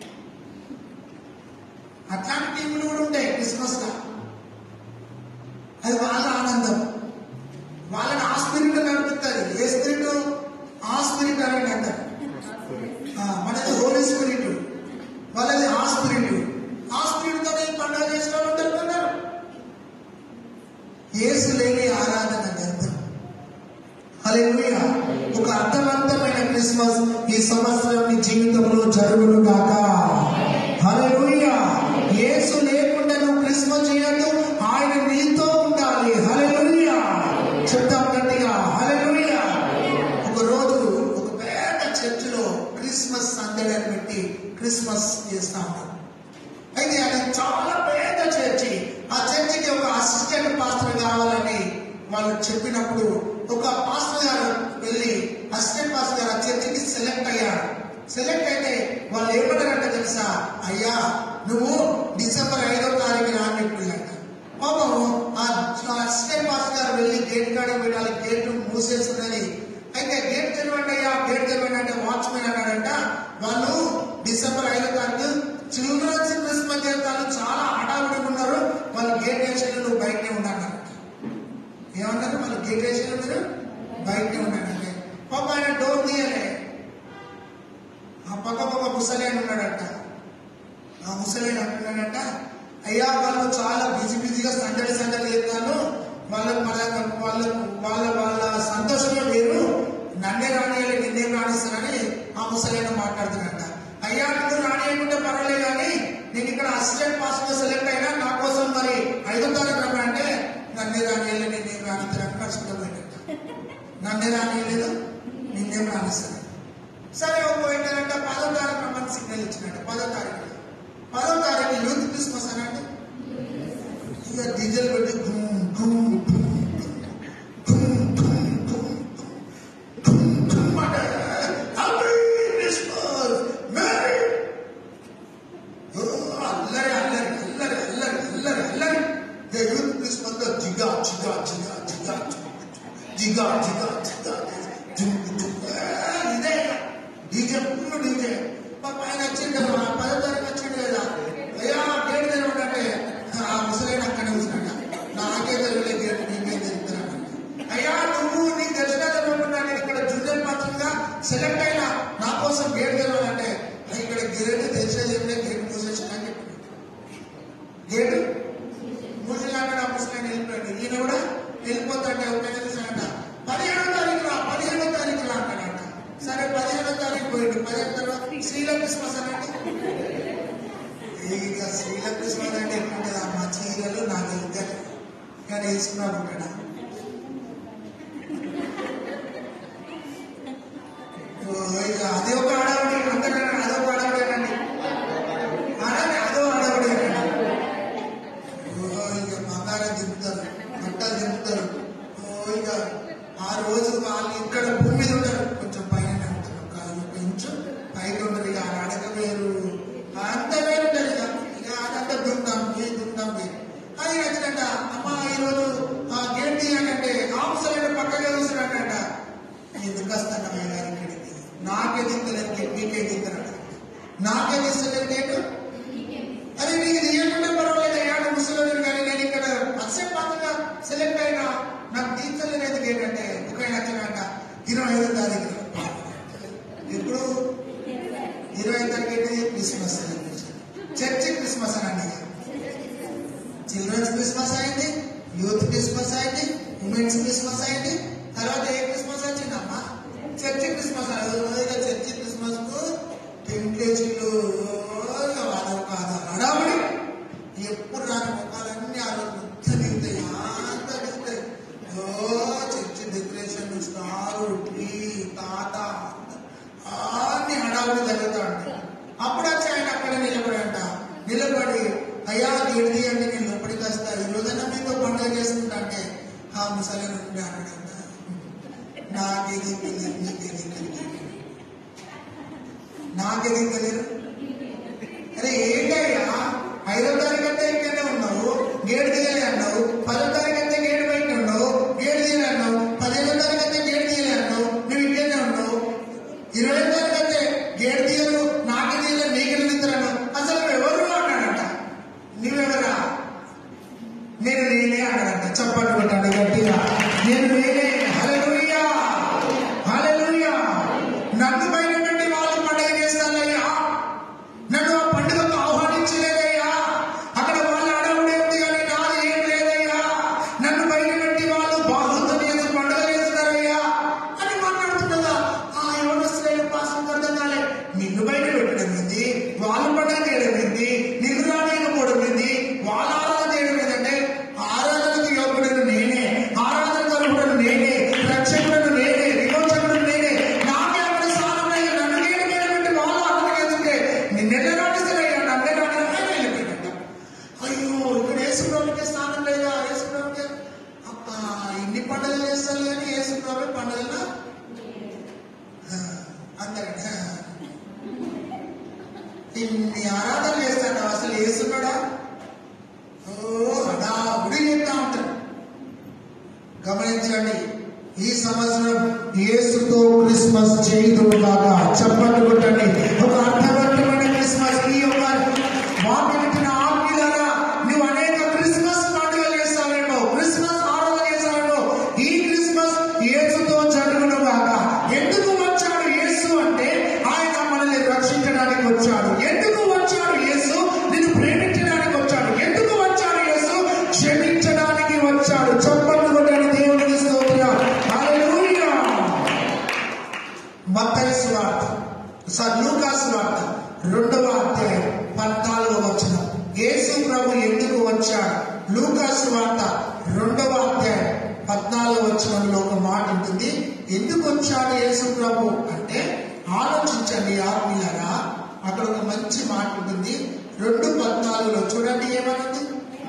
అట్లాంటి టీములు కూడా ఉంటాయి క్రిస్మస్ గా అది వాళ్ళ ఆనందం వాళ్ళని ఆ స్పిరిట్ నడుపుతుంది ఏ స్పిరిట్ ఆ స్పిరిట్ అని అంటారు ఆ, మనది హోలీ స్పిరిట్ వాళ్ళది ఆ స్పిరిట్ ఆ స్పిరిట్ తో ఈ పండుగ చేసిన వాళ్ళు ఉంటారు యేసు లేని ఆరాధన వ్యర్థం హల్లెలూయా ఒక అర్థవంతమైన క్రిస్మస్ ఈ సంవత్సరం నీ జీవితంలో జరుగును గాక హల్లెలూయా యేసు లేకుండా నువ్వు క్రిస్మస్ చేయొద్దు ఆయన నీతో ఉండాలి హల్లెలూయా చెప్తాం గట్టిగా హల్లెలూయా ఒక రోజు ఒక పెద్ద చర్చిలో క్రిస్మస్ సందడి అని పెట్టి క్రిస్మస్ చేస్తా ఉన్నారు అయితే అది చాలా పెద్ద చర్చి ఆ చర్చికి ఒక అసిస్టెంట్ పాస్టర్ కావాలని వాళ్ళు చెప్పినప్పుడు ఒక పాస్టర్ గారు వెళ్ళి అసిస్టెంట్ పాస్టర్ గారు ఆ చర్చికి సెలెక్ట్ అయ్యాడు సెలెక్ట్ అయితే వాళ్ళు ఏమన్నారంటే తెలుసా అయ్యా నువ్వు డిసెంబర్ ఐదో తారీఖు రాని చెప్పిళ్ళంట పాపం ఆ అసిస్టెంట్ పాస్టర్ గారు వెళ్ళి గేట్ కాడ పెట్టాలి గేట్ మూసేస్తున్నది అయితే గేట్ తెరవండి అయ్యా గేట్ తెరవండి అంటే వాచ్మెన్ అన్నాడంట వాళ్ళు డిసెంబర్ ఐదో తారీఖు చిల్డ్రన్స్ క్రిస్మస్ చేస్తాను చాలా హడావిడిగా ఉన్నారు వాళ్ళు గేట్ వేసిన నువ్వు బయటనే ఉన్నాడు ఏమన్నారు వాళ్ళు గేట్ వేసిన మీరు బయటనే ఉన్నాడంటే పాప ఆయన డోర్ తీయలే ఆ పక్క పక్క ముసలేని ఉన్నాడట ఆ ముసలేని అంటున్నాడట అయ్యా వాళ్ళు చాలా బిజీ బిజీగా సందడి సందడి చేస్తాను వాళ్ళ మన వాళ్ళ వాళ్ళ వాళ్ళ సంతోషంలో లేరు నన్నే రానియాలి నిన్నేం రాణిస్తానని ఆ ముసలేని మాట్లాడుతున్నాడట అయ్యా నువ్వు రానియకుంటే పర్వాలేదు కానీ నేను ఇక్కడ అసిస్టెంట్ పాస్టర్ సెలెక్ట్ అయినా నా కోసం మరి ఐదో తారీఖు రమ్మంటే నన్నే రానియాలి నిన్నేం రాణిస్తానని కష్టపోయినట్ట నన్నే రానియలేదు నిన్నేం రాణిస్తాను సరే ఒక ఏంటంటే పదో తారీఖు రమ్మని సిగ్నల్ ఇచ్చినాడు పదో తారీఖు పదో తారీఖు యూత్ క్రిస్మస్ అనండి ఇక డీజిల్ పెట్టి గుమ్ గుమ్ గుమ్ గుమ్ గుమ్ గుమ్ గుమ్ గుమ్ అంటే హ్యాపీ క్రిస్మస్ మేరీ ఓ, అల్లరి అల్లరి అల్లరి అల్లరి అల్లరి అల్లరి ఇక యూత్ క్రిస్మస్ లో జిగా జిగా జిగా జిగా జిగా జిగా జిగా జుమ్ జుమ్ ఇదే డీజే ఫుల్ డీజే పాప ఆయన వచ్చిండు కదా ఆ పదో తారీఖు వచ్చిండు కదా అయ్యా గేట్ తెరవడంటే ఆ ముసలైన అక్కడే కూర్చున్నాడు నాకే తెలియలే గేట్ నీకే తెలుపుతున్నాను అయ్యా నువ్వు నీ దర్శనం తెరవకుండా నేను ఇక్కడ జూనియర్ పాత్రగా సెలెక్ట్ అయినా నా కోసం గేట్ తెరవాలంటే "అయ్య, ఇక్కడ గేట్ తెరిచే చెప్పలే గేట్ మూసేసిన అని చెప్పాడు గేట్ మూసేలాగా ఆ ముసలైన వెళ్ళిపోయాడు ఈయన కూడా వెళ్ళిపోతాంటే ఒక చూసాడంట పదిహేడో తారీఖు రా పదిహేడో తారీఖు రా అన్నాడంట సరే పదిహేడో తారీఖు పోయిండు పదిహేడు తర్వాత శ్రీల క్రిస్మస్ అనండి ఇక శ్రీల క్రిస్మస్ అంటే ఎట్లుంటుంది అమ్మ చీరలు నాకు ఇద్దరు కానీ వేసుకున్నాడు ఉంటాడా ఓ, ఇక అదే ఒక ఆడవాడి అంతకన్నా అదొక ఆడవాడేనండి అలానే అదో ఆడవాడేనండి ఓ, ఇక బంగారం దింపుతారు బట్టలు దింపుతారు ఓ, ఇక ఆ రోజు వాళ్ళు ఇక్కడ భూమి మీద ఉంటారు కొంచెం పైన ఉంటారు ఒక కొంచెం పైకి ఉండరు ఇక ఆ అడగ వేరు అంత వేరు ఉంటుంది ఇక ఇక అదంతా దుందాం ఏ దుందాం వేరు అది నచ్చినట్ట అమ్మ ఈరోజు ఆ గేట్ తీయాలంటే ఆఫీసర్ పక్కగా చూసినట్ట ఎందుకు వస్తాను అమ్మాయి గారి ఇక్కడికి నాకే దిక్కలేదు గేట్ మీకే దిక్కరాడు నాకే తీస్తలేదు గేటు అరే నీకు తీయకుండా పర్వాలేదు అయ్యాడు ముసలి కానీ నేను ఇక్కడ అక్షపాతంగా సెలెక్ట్ అయినా నాకు తీర్చలేదు ఏంటంటే ఒక నచ్చినట్ట ఇరవై ఐదో తారీఖు ఇప్పుడు ఇరవై తారీఖు ఏంటి క్రిస్మస్ సెలబ్రేషన్ చర్చి క్రిస్మస్ అని అన్నది చిల్డ్రన్స్ క్రిస్మస్ అయింది యూత్ క్రిస్మస్ అయింది ఉమెన్స్ క్రిస్మస్ అయింది తర్వాత ఏ క్రిస్మస్ వచ్చిందమ్మా చర్చి క్రిస్మస్ ఇక చర్చి క్రిస్మస్ కు టెంప్లేషన్లు అదొక హడావుడి ఎప్పుడు రాని ముఖాలన్నీ ఆ రోజు మొత్తం దిగుతాయి అంత దిగుతాయి ఓ చర్చి డెకరేషన్ స్టారు ట్రీ తాత అన్ని హడావుడి జరుగుతూ ఉంటాయి అప్పుడు వచ్చి ఆయన అక్కడ నిలబడంట నిలబడి అయ్యా గేడిది అంటే నేను లోపలికి వస్తా ఈ రోజైనా మీతో పండుగ చేసుకుంటా అంటే ఆ ముసలి నుండి అన్నాడంట నాకేది తెలియదు నీకేది తెలియదు నాకేది తెలియదు అరే ఏంటయ్యా ఐదో తారీఖు అంటే ఇక్కడనే ఉన్నావు గేడు తీయాలి అన్నావు పదో తారీఖు అంటే గేడు బయట ఉన్నావు గేడు తీయాలి అన్నావు పదిహేనో తారీఖు అంటే గేడు తీయాలి అన్నావు నువ్వు ఇక్కడనే ఉన్నావు ఇరవై తారీఖు అంటే గేడు తీయలు నాకే తీయలు నీకు నిద్రను అసలు నువ్వు ఎవరు అన్నాడంట నువ్వెవరా నేను నేనే అన్నాడంట చప్పట్లు కొట్టాడు గట్టిగా నేను నేనే హల్లెలూయా హల్లెలూయా నన్ను బయట పెట్టి వాళ్ళు పండుగ చేస్తానయ్యా నన్ను ఆ పండుగకు ఆహ్వానించలేదయ్యా అక్కడ వాళ్ళ అడవుడే ఉంది కానీ నాది ఏం లేదయ్యా నన్ను బయట పెట్టి వాళ్ళు బాహుత్వం చేసి పండుగ చేస్తారయ్యా అని మాట్లాడుతున్నదా ప్రభుకి స్థానం లేదా యేసు ప్రభుకి అబ్బా, ఇన్ని పండుగలు చేస్తారు కానీ యేసు ప్రభు పండుగలు అందరికీ ఇన్ని ఆరాధన చేస్తాడు అసలు వేస్తున్నాడా ఓ హడావుడి చెప్తా ఉంటాడు గమనించండి ఈ సంవత్సరం యేసుతో క్రిస్మస్ చేయదుగాక చెప్పండి కొట్టండి ఒక అర్థవంతమైన క్రిస్మస్ ఈ యొక్క మాట వింటున్న ఆత్మీయులారా నువ్వు అనేక క్రిస్మస్ పండుగలు చేస్తావేమో క్రిస్మస్ ఆరాధన చేస్తావేమో ఈ క్రిస్మస్ యేసుతో జరుగునుగాక ఎందుకు వచ్చాడు యేసు అంటే ఆయన మనల్ని రక్షించడానికి వచ్చాడు ఎందుకు వచ్చాడు యేసు నిన్ను ప్రేమించడానికి వచ్చాడు ఎందుకు వచ్చాడు యేసు క్షమించడానికి వచ్చాడు చెప్పండి కొట్టండి దేవునికి స్తోత్రం హల్లెలూయా మత్తయి సువార్త సార్ లూకా సువార్త రెండవ అధ్యాయం పద్నాలుగవ వచనం యేసు ప్రభు ఎందుకు వచ్చాడు లూకా సువార్త రెండవ అధ్యాయం పద్నాలుగవ వచనంలో ఒక మాట ఉంటుంది ఎందుకు వచ్చాడు యేసు ప్రభు అంటే ఆలోచించండి ఆత్మీయులారా అక్కడ ఒక మంచి మాట ఉంటుంది రెండు పద్నాలుగులో చూడండి ఏమనుంది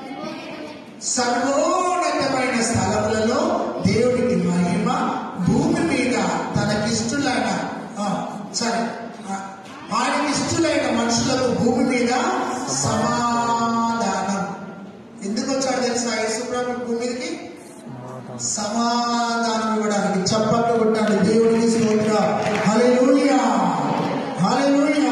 సర్వోన్నతమైన స్థలములలో దేవునికి మహిమ భూమి మీద తనకిష్టులైన ఆ, సరే ఆ, ఆయనకిష్టులైన మనుషులకు భూమి మీద సమాధానం ఎందుకు వచ్చాడు తెలుసా యేసుప్రభు భూమి మీదకి సమాధానం సమాధానం ఇవ్వడానికి చప్పట్లు కొట్టాలి దేవుడికి స్తోత్ర హల్లెలూయా హల్లెలూయా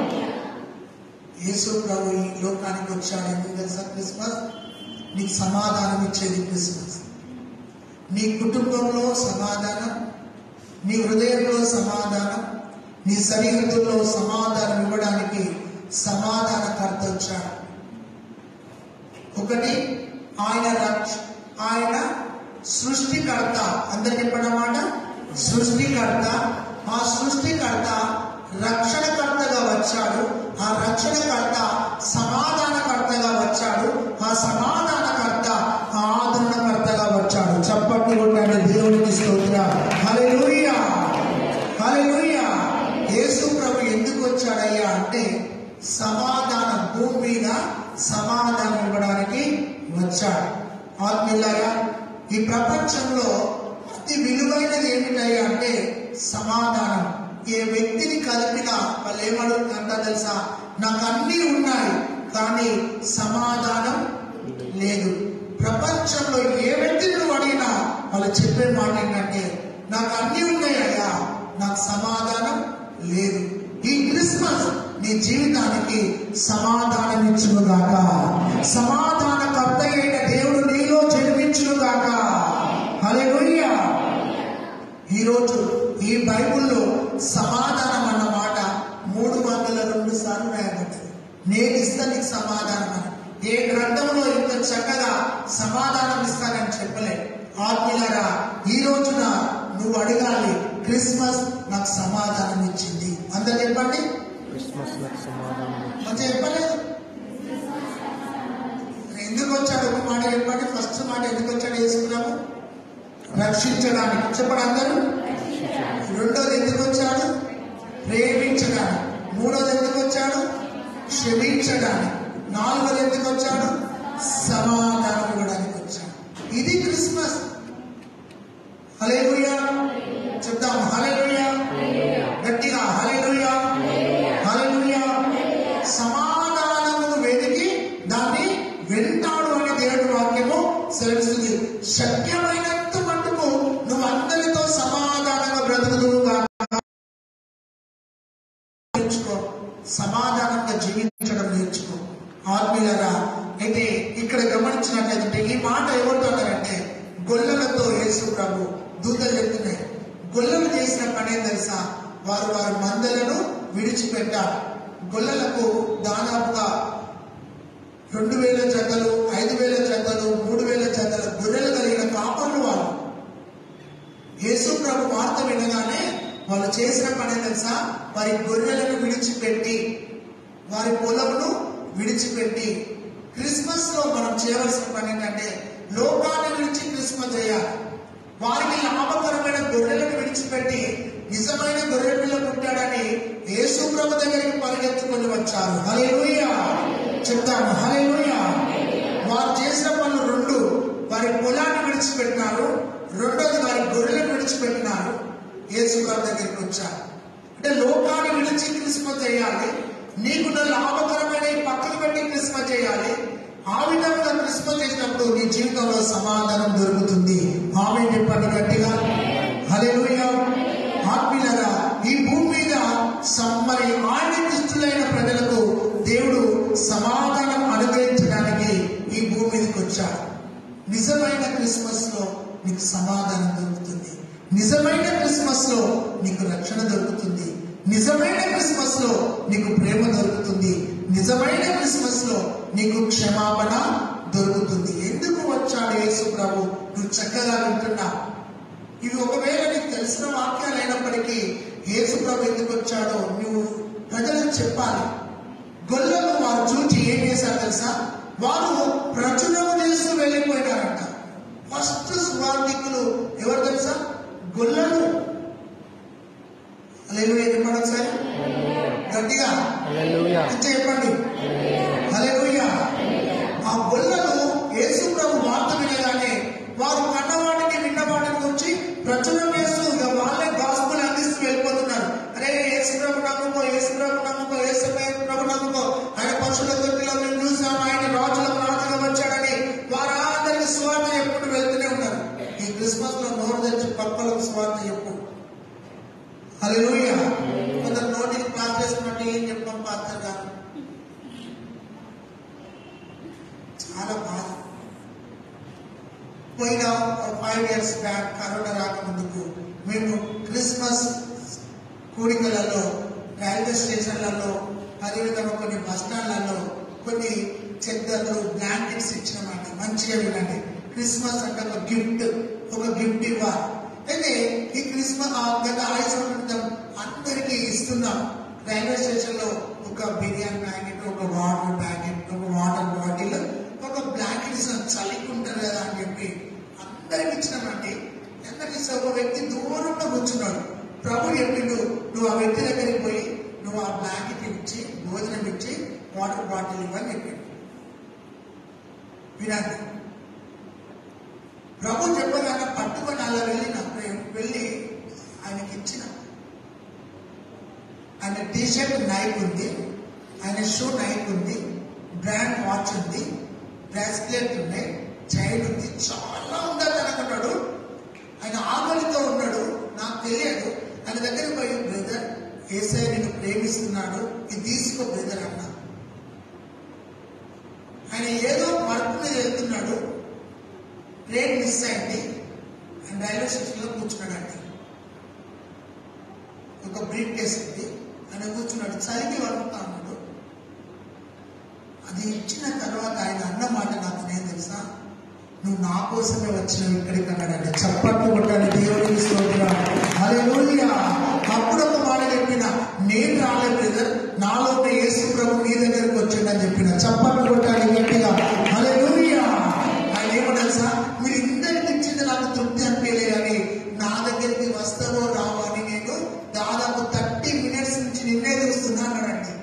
యేసు ప్రభు ఈ లోకానికి వచ్చాడు ఎందుకు తెలుసా క్రిస్మస్ నీకు సమాధానం ఇచ్చేది క్రిస్మస్ నీ కుటుంబంలో సమాధానం నీ హృదయంలో సమాధానం నీ శరీరంలో సమాధానం ఇవ్వడానికి సమాధానకర్త వచ్చాడు ఒకటి ఆయన రక్ష ఆయన సృష్టికర్త అందరికి చెప్పడమాట సృష్టికర్త ఆ సృష్టికర్త రక్షణకర్తగా వచ్చాడు ఆ రక్షణకర్త సమాధానకర్తగా వచ్చాడు ఆ సమాధానకర్త ఆ ఆదరణకర్తగా వచ్చాడు చప్పట్లు కొట్టాడు దేవునికి స్తోత్ర హల్లెలూయా హల్లెలూయా యేసు ప్రభు ఎందుకు వచ్చాడయ్యా అంటే సమాధానం భూమి మీద సమాధానం ఇవ్వడానికి వచ్చాడు ఆత్మీయులారా ఈ ప్రపంచంలో అతి విలువైనది ఏమిటయ్యా అంటే సమాధానం ఏ వ్యక్తిని కలిపినా వాళ్ళు ఏమడుగుతుందంట తెలుసా నాకు అన్నీ ఉన్నాయి కానీ సమాధానం లేదు ప్రపంచంలో ఏ వ్యక్తిని నువ్వు అడిగినా వాళ్ళు చెప్పే మాట ఏంటంటే నాకు అన్నీ ఉన్నాయ్యా నాకు సమాధానం లేదు ఈ క్రిస్మస్ నీ జీవితానికి సమాధానం ఇచ్చునుగాక సమాధానకర్త అయిన దేవుడు నీలో జన్మించునుగాక హల్లెలూయా ఈరోజు ఈ బైబిల్లో సమాధానం అన్న మాట మూడు వందల రెండు సార్లు రాయబడ్డది నేను ఇస్తా నీకు సమాధానం అని ఏ గ్రంథంలో ఇంత చక్కగా సమాధానం ఇస్తానని చెప్పలే ఆత్మీయులారా ఈ రోజున నువ్వు అడగాలి క్రిస్మస్ నాకు సమాధానం ఇచ్చింది అందరు చెప్పండి క్రిస్మస్ నాకు సమాధానం ఇచ్చింది. మంచిగా చెప్పలేదు ఎందుకు వచ్చాడు ఒక మాట చెప్పండి ఫస్ట్ మాట ఎందుకు వచ్చాడు వేసుకున్నాము రక్షించడానికి చెప్పండి అందరూ రెండోది ఎందుకు వచ్చాడు ప్రేమించడానికి మూడోది ఎందుకు వచ్చాడు క్షమించడానికి నాలుగోది ఎందుకు వచ్చాడు సమాధానం ఇవ్వడానికి వచ్చాడు ఇది క్రిస్మస్ హలేలుయా చెప్దాం హలేలుయా గట్టిగా హలేలుయా హలేలుయా సమాధానమును వెతికి దాన్ని వెంటాడు అని దేవుడి వాక్యము సెలవిస్తుంది శక్యమైనంత మట్టుకు నువ్వు అందరితో సమాధానంగా బ్రతుకుదువుగా నేర్చుకో సమాధానంగా జీవించడం నేర్చుకో ఆత్మీయులరా అయితే ఇక్కడ గమనించినట్లయితే ఈ మాట ఎవరితో అన్నారంటే గొల్లలతో యేసు ప్రభు దూతలు చెప్తున్నాయి గొల్లలు చేసిన పని ఏం తెలుసా వారు వారి మందలను విడిచిపెట్టారు గొల్లలకు దాదాపుగా రెండు వేల జతలు ఐదు వేల జతలు మూడు వేల జతలు గొర్రెలు కలిగిన కాపర్లు వాళ్ళు యేసు ప్రభు వార్త వినగానే వాళ్ళు చేసిన పని ఏం తెలుసా వారి గొర్రెలను విడిచిపెట్టి వారి పొలమును విడిచిపెట్టి క్రిస్మస్ లో మనం చేయవలసిన పని ఏంటంటే లోకాన్ని విడిచి క్రిస్మస్ చేయాలి వారికి లాభకరమైన గొర్రెలను విడిచిపెట్టి నిజమైన గొర్రె పిల్ల పుట్టాడని యేసు ప్రభు దగ్గరికి పరిగెత్తుకొని వచ్చారు హల్లెలూయా చెప్తాను హల్లెలూయా వారు చేసిన విడిచిపెట్టినారు రెండోది వారి గొర్రెలను విడిచిపెట్టినారు యేసు ప్రభు దగ్గరికి వచ్చారు అంటే లోకాన్ని విడిచి క్రిస్మస్ చేయాలి నీకున్న లాభకరమైన ఈ పక్కన పెట్టి క్రిస్మస్ చేయాలి ఆ విధంగా క్రిస్మస్ చేసినప్పుడు నీ జీవితంలో సమాధానం దొరుకుతుంది ఆమె చెప్పండి గట్టిగా హల్లెలూయా ఆత్మీయులరా ఈ భూమి మీద సం- మరి ఆయన క్రిస్తులైన ప్రజలకు దేవుడు సమాధానం అనుగ్రహించడానికి ఈ భూమి మీదకి వచ్చాడు నిజమైన క్రిస్మస్ లో నీకు సమాధానం దొరుకుతుంది నిజమైన క్రిస్మస్ లో నీకు రక్షణ దొరుకుతుంది నిజమైన క్రిస్మస్ లో నీకు ప్రేమ దొరుకుతుంది నిజమైన క్రిస్మస్ లో నీకు క్షమాపణ దొరుకుతుంది ఎందుకు వచ్చాడు యేసు ప్రభు నువ్వు చక్కగా వింటున్నావు ఇవి ఒకవేళ నీకు తెలిసిన వాక్యాలు అయినప్పటికీ యేసు ప్రభు ఎందుకు వచ్చాడో నువ్వు ప్రజలకు చెప్పాలి గొల్లలు వారు చూచి ఏం చేశారు తెలుసా వారు ప్రచురణ చేస్తూ వెళ్ళిపోయినారంట ఫస్ట్ సువార్థికులు ఎవరు తెలుసా గొల్లలు లేదు చెప్పండి ఒకసారి గట్టిగా హల్లెలూయా మంచిగా చెప్పండి హల్లెలూయా ఆ గొల్లలు యేసు ప్రభు వార్త వినగానే వారు కన్నవాటిని విన్నవాటిని గురించి ప్రచురణ చేస్తూ ఇక వాళ్ళే గాస్పుల్ అందిస్తూ వెళ్ళిపోతున్నారు అరే యేసు ప్రభు నమ్ముకో యేసు ప్రభు నమ్ముకో యేసు ప్రభు నమ్ముకో ఆయన పశువుల తొట్టిలో మేము చూసాం ఆయన రాజులకు రాజుగా వచ్చాడని వారందరికి సువార్త ఎప్పుడు వెళ్తూనే ఉన్నారు ఈ క్రిస్మస్ లో నోరు తెచ్చి పక్కలకు సువార్త చెప్పు హల్లెలూయా కొందరు నోటికి క్లాస్ చేసుకున్నట్టు ఏం చెప్పాం పాస్టర్ గారు చాలా బాధ పోయిన ఫైవ్ ఇయర్స్ బ్యాక్ కరోనా రాకముందుకు మేము క్రిస్మస్ కూడికలలో రైల్వే స్టేషన్లలో అదేవిధంగా కొన్ని బస్ స్టాండ్లలో కొన్ని చెద్దర్లు బ్లాంకెట్స్ ఇచ్చినామండి మంచిగా వినండి క్రిస్మస్ అంటే ఒక గిఫ్ట్ ఒక గిఫ్ట్ ఇవ్వాలి అయితే ఈ క్రిస్మస్ ఆ గత ఐదు సంవత్సరాల క్రితం అందరికీ ఇస్తున్నాం రైల్వే స్టేషన్ లో ఒక బిర్యానీ ప్యాకెట్ ఒక వాటర్ ప్యాకెట్ ఒక వాటర్ బాటిల్ ఒక బ్లాంకెట్ ఇస్తాం చలికి ఉంటారు కదా అని చెప్పి అందరికి ఇచ్చినామండి ఎంతకి ఇస్తే ఒక వ్యక్తి దూరంగా కూర్చున్నాడు ప్రభు చెప్పిండు నువ్వు ఆ వ్యక్తి దగ్గరికి పోయి నువ్వు ఆ బ్లాంకెట్ ఇచ్చి భోజనం ఇచ్చి వాటర్ బాటిల్ ఇవ్వని చెప్పిండు వినండి ప్రభు చెప్పగానే పట్టుకొని అలా వెళ్ళిన వెళ్ళి ఆయనకి ఇచ్చిన ఆయన టీ షర్ట్ నైక్ ఉంది ఆయన షూ నైక్ ఉంది బ్రాండ్ వాచ్ ఉంది బ్రాస్లెట్ ఉన్నాయి చైన్ ఉంది చాలా ఉందని అనుకున్నాడు ఆయన ఆకలితో ఉన్నాడు నాకు తెలియదు ఆయన దగ్గర పోయి బ్రదర్ ఏసై నేను ప్రేమిస్తున్నాడు ఇది తీసుకో బ్రదర్ అన్నా ఆయన ఏదో వర్క్ మీద వెళ్తున్నాడు ట్రైన్ మిస్ అయింది ఆయన రైల్వే స్టేషన్లో కూర్చున్నాడండి ఒక బ్రీఫ్ కేస్ ఉంది ఆయన కూర్చున్నాడు చలికి వణుకుతా ఉన్నాడు అది ఇచ్చిన తర్వాత ఆయన అన్న మాట నాకు నేను తెలుసా నువ్వు నా కోసమే వచ్చినావు ఇక్కడికి అన్నాడంటే చప్పట్లు కొట్టాలి దేవుడికి స్తోత్రం హల్లెలూయా అప్పుడు ఒక మాట చెప్పిన నేను రాలేదు బ్రదర్ నాలో ఉన్న యేసు ప్రభు నీ దగ్గరకు వచ్చిండని చెప్పిన చప్పట్లు కొట్టాలి గట్టిగా హల్లెలూయా ఆయన ఏమో తెలుసా మీరు ఇందరికి ఇచ్చింది నాకు తృప్తి అనిపించలే కానీ నా దగ్గరికి వస్తారో రావో అని నేను దాదాపు థర్టీ మినిట్స్ నుంచి నిన్నే చూస్తున్నా అన్నాడండి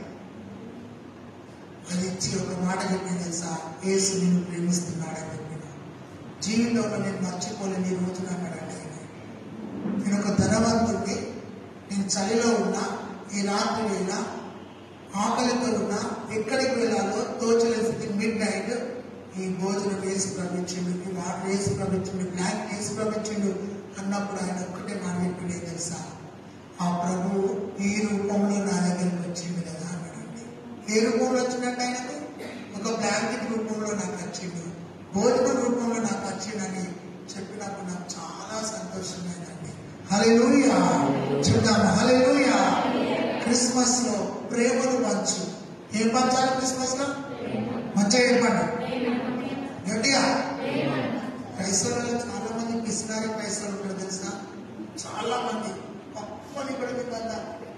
అది ఇచ్చి ఒక మాట చెప్పింది తెలుసా యేసు నిన్ను ప్రేమిస్తున్నాడని చెప్పిన జీవితంలో నేను మర్చిపోలేని ఈ రోజున అన్నాడండి ఆయన. నేను ఒక ధనవంతుడిని నేను చలిలో ఉన్నా ఈ రాత్రి వేళ ఆకలితో ఉన్నా ఎక్కడికి వెళ్ళాలో తోచలేసి మిడ్ నైట్ ఈ భోజనం వేసి ప్రవచిండు ఈ వాటర్ వేసి ప్రవచిండు బ్లాక్ వేసి ప్రవచిండు అన్నప్పుడు ఆయన ఒక్కటే మాట చెప్పిండే తెలుసా ఆ ప్రభు ఈ రూపంలో నా దగ్గరికి వచ్చింది కదా అన్నాడండి ఏ రూపంలో వచ్చినట్టు ఆయనకు ఒక బ్లాంకెట్ రూపంలో నాకు వచ్చిండు భోజనం రూపంలో నాకు వచ్చిందని చెప్పినప్పుడు నాకు చాలా సంతోషమైందండి హల్లెలూయా చెప్తాము హల్లెలూయా క్రిస్మస్ లో ప్రేమను పంచు ఏం పంచాలి క్రిస్మస్ లో మంచిగా చెప్పండి గట్టిగా క్రైస్తవులలో చాలా మంది పిసినారి క్రైస్తవులు ఉంటారు తెలుసా చాలా మంది పప్పని పడిపోయి కదా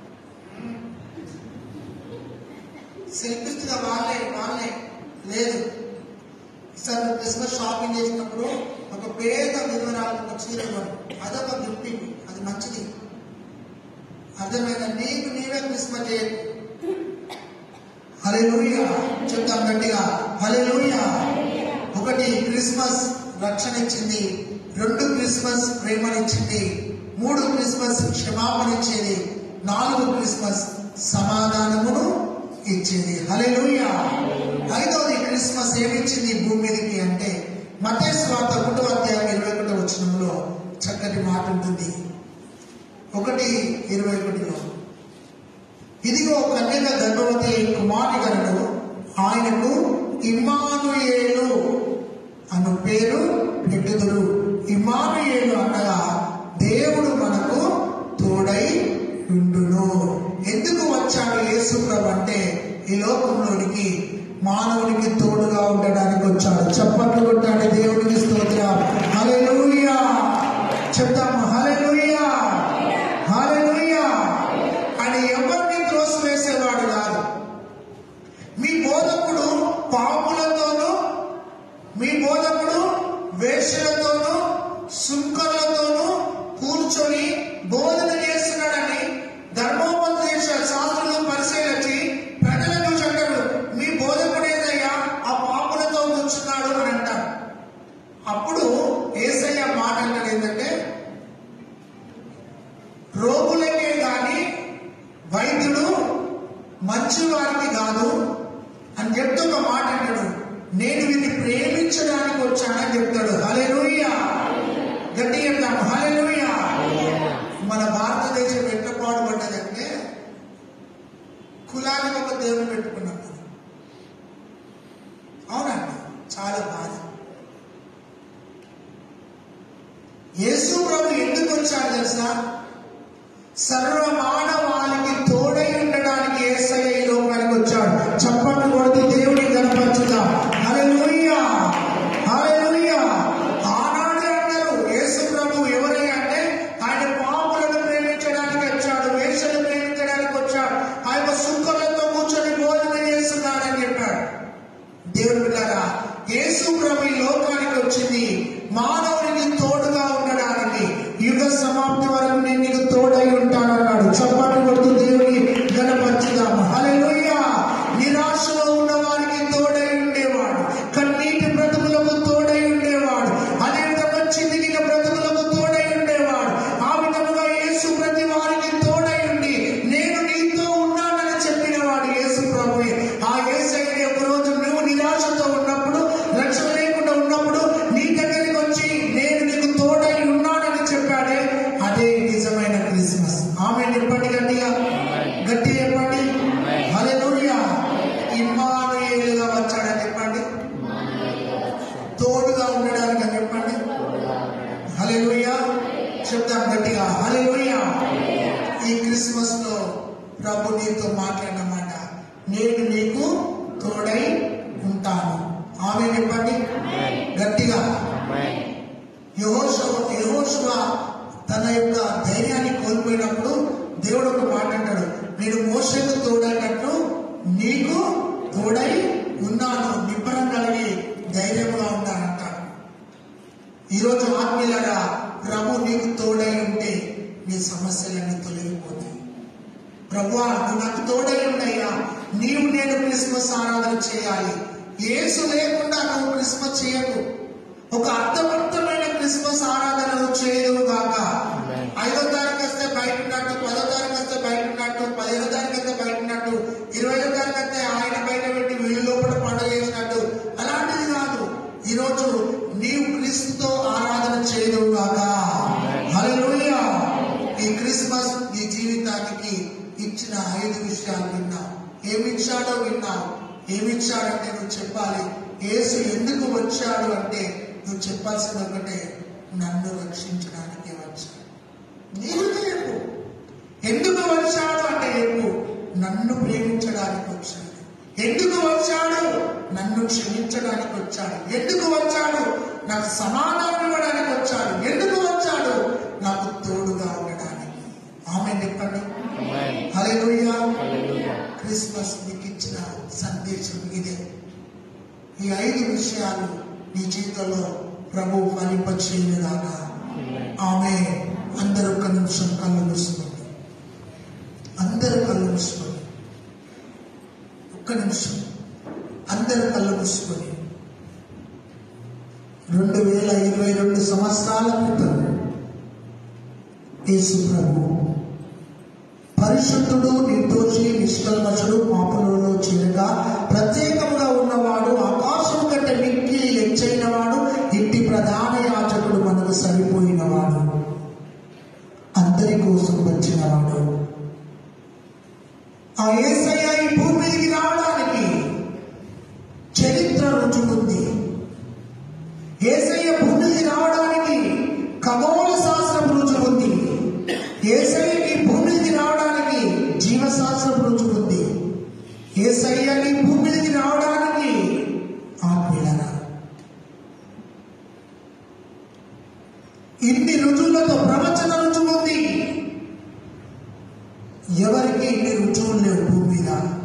సెల్ఫిస్ట్ గా వాళ్ళే వాళ్ళే లేదు ఈసారి నువ్వు క్రిస్మస్ షాపింగ్ చేసినప్పుడు ఒక పేద వివరాలకు ఒక చీర ఇవ్వడం అదొక గిఫ్టింగ్ అది మంచిది అర్థమైందా నీకు నీవే క్రిస్మస్ చేయకు హల్లెలూయా చెప్తాం గట్టిగా హల్లెలూయా ఒకటి క్రిస్మస్ రక్షణ ఇచ్చింది రెండు క్రిస్మస్ ప్రేమనిచ్చింది మూడు క్రిస్మస్ క్షమాపణ ఇచ్చేది నాలుగు క్రిస్మస్ సమాధానమును ఇచ్చేది హల్లెలూయా ఐదవది క్రిస్మస్ ఏమిచ్చింది భూమి మీదకి అంటే మతే స్వార్థ ఒకటో అధ్యాయం ఇరవై ఒకటో వచనంలో చక్కటి మాట ఉంటుంది ఒకటి ఇరవై ఒకటిలో ఇదిగో కన్యక గర్భవతి కుమారుని గనుడు ఆయనకు ఇమ్మానుయేలు అను పేరు పెట్టుదురు ఇమ్మానుయేలు అనగా దేవుడు మనకు తోడై ఉండును ఎందుకు వచ్చాడు యేసు ప్రభు అంటే ఈ లోకంలోనికి మానవునికి తోడుగా ఉండడానికి వచ్చాడు చప్పట్లు కొట్టాడు దేవుడికి స్తోత్రం హల్లెలూయా చెప్తాము హల్లెలూయా హల్లెలూయా అని ఎవరిని త్రోసివేసేవాడు కాదు మీ బోధకుడు పాపులతోనూ మీ బోధకుడు వేషలతోనూ సుంకర్లతోనూ కూర్చొని బోధన చేస్తున్నాడని ధర్మోపదేశ శాస్త్రులు పరిశీలించి ప్రజలను చెడ్డరు మీ బోధకుడు ఏదయ్యా ఆ పాపులతో కూర్చున్నాడు అని అంటారు అప్పుడు ఏసయ్య మాట అంటాడు ఏంటంటే రోగులకే గాని వైద్యుడు మంచి వారికి కాదు అని చెప్తూ ఒక మాట అంటాడు నేను వీరిని ప్రేమించడానికి వచ్చానని చెప్తాడు హలెలూయ గట్టి చెప్తాము హలెలూయ మన భారతదేశం ఎట్లా పాడుపడ్డదంటే కులానికి ఒక దేవుని పెట్టుకున్నాం మనం అవునండి చాలా బాధ యేసు ప్రభు ఎందుకు వచ్చాడు తెలుసా సర్వ మానవాళికి తోడై ఉండడానికి ఏసయ్య ఈ లోకానికి వచ్చాడు చప్పట్లు కొడితే దేవుని కనపరచుదా హల్లెలూయా హల్లెలూయా ఆనాడే అన్నారు యేసు ప్రభు ఎవరయ్యా అంటే ఆయన పాపులను ప్రేమించడానికి వచ్చాడు వేషలు ప్రేమించడానికి వచ్చాడు ఆయన సుఖలతో కూర్చొని భోజనం చేస్తున్నాడని చెప్పాడు దేవుడు బిడ్డలారా, యేసు ప్రభు ఈ లోకానికి వచ్చింది మానవునికి తోడుగా ఉండడానికి యుగ సమాప్తి వరకు నేను నీకు తోడై ఉంటానన్నాడు చప్పట్లు కొడుతూ దేవుని గణపరచుదాము హల్లెలూయా నిరాశలో ఉన్న వారికి తోడై ఉండేవాడు కన్నీటి బ్రతుకులకు తోడై ఉండేవాడు అనేక చిందిగిన బ్రతుకులకు తోడై ఉండేవాడు ఆ విధముగా యేసు ప్రతి వారికి తోడై ఉండి నేను నీతో ఉన్నానని చెప్పిన వాడు యేసు ప్రభువే ఆ యేసయ్యని ఒక రోజు నువ్వు నిరాశతో ఉన్నప్పుడు రక్షణ లేకుండా ఉన్నప్పుడు నీ దగ్గరికి వచ్చి నేను నీకు తోడై ఉన్నానని చెప్పాడే అదే నిజమైన క్రిస్మస్ ఆమె చెప్పండి గట్టిగా గట్టి చెప్పండి హల్లెలూయా ఇమ్మానుయేలుగా వచ్చాడని చెప్పండి తోడుగా ఉండడానికి అని చెప్పండి హల్లెలూయా చెప్తాం గట్టిగా హల్లెలూయా ఈ క్రిస్మస్ లో ప్రభు నీతో మాట్లాడిన మాట నేను నీకు తోడై ఉంటాను ఆమె చెప్పండి గట్టిగా యహోషవ యహోషువ తన యొక్క ధైర్యాన్ని కోల్పోయినప్పుడు దేవుడు ఒక మాట అంటాడు నేను మోసకు తోడైనట్టు నీకు తోడై ఉన్నాను నిబ్బరం కలిగి ధైర్యంగా ఉన్నానంటాడు ఈరోజు ఆత్మీయులగా ప్రభు నీకు తోడై ఉంటే నీ సమస్యలన్నీ తొలగిపోతాయి ప్రభువా నువ్వు నాకు తోడై ఉండయ్యా నీవు నేను క్రిస్మస్ ఆరాధన చేయాలి యేసు లేకుండా నువ్వు క్రిస్మస్ చేయకు ఒక అర్థవంతమైన క్రిస్మస్ ఆరాధన నువ్వు చేయదు గాక ఐదో తారీఖు వస్తే బయట ఉన్నట్టు పదో తారీఖు వస్తే బయట ఉన్నట్టు పదిహేనో తారీఖు వస్తే బయట ఉన్నట్టు ఇరవైదో తారీఖు వస్తే ఆయన బయట పెట్టి వీళ్ళు లోపల పండుగ చేసినట్టు అలాంటిది కాదు ఈరోజు నీవు క్రీస్తుతో ఆరాధన చేయదు గాక హల్లెలూయా ఈ క్రిస్మస్ నీ జీవితానికి ఇచ్చిన ఐదు విషయాలు విన్నావు ఏమిచ్చాడో విన్నావు ఏమిచ్చాడంటే నువ్వు చెప్పాలి యేసు ఎందుకు వచ్చాడు అంటే నువ్వు చెప్పాల్సింది ఒకటే నన్ను రక్షించడానికి వచ్చాడు నీకు చెప్పు ఎందుకు వచ్చాడు అంటే చెప్పు నన్ను ప్రేమించడానికి వచ్చాడు ఎందుకు వచ్చాడు నన్ను క్షమించడానికి వచ్చాడు ఎందుకు వచ్చాడు నాకు సమాధానం ఇవ్వడానికి వచ్చాడు ఎందుకు వచ్చాడు నాకు తోడుగా ఉండడానికి ఆమె చెప్పండి హల్లెలూయా క్రిస్మస్ నీకు ఇచ్చిన సందేశం ఇదే ఈ ఐదు విషయాలు నీ జీవితంలో ప్రభు ఫలింపచేయగా ఆమె అందరూ ఒక్క నిమిషం కళ్ళు మూసుకోండి అందరూ కళ్ళు మూసుకోండి ఒక్క నిమిషం అందరూ కళ్ళు మూసుకొని రెండు వేల ఇరవై రెండు సంవత్సరాల క్రితం యేసు ప్రభు పరిశుద్ధుడు నిర్దోషి నిష్కల్మషుడు పాపలలో చేరగా ప్రత్యేకముగా ఉన్నవాడు ఆకాశం కంటే మిక్కి ఎచ్చైన వాడు ఇట్టి ప్రధాన యాజకుడు మనకు సరిపోయినవాడు అందరి కోసం వచ్చినవాడు ఆ ఏసయ్య ఈ భూమి మీదకి రావడానికి చరిత్ర రుజువుంది ఏసయ్య భూమి మీదకి రావడానికి ఖగోళ శాస్త్రం రుజువుంది ఏసయ్య ఈ భూమి మీదకి రావడానికి జీవశాస్త్రం రుజువుంది ఏసయ్య ఈ భూమి మీదకి రావడానికి ఆత్మీయులరా ఇన్ని రుజువులతో ప్రవచన రుజువుంది ఎవరికి ఇన్ని రుజువులు లేవు భూమి మీద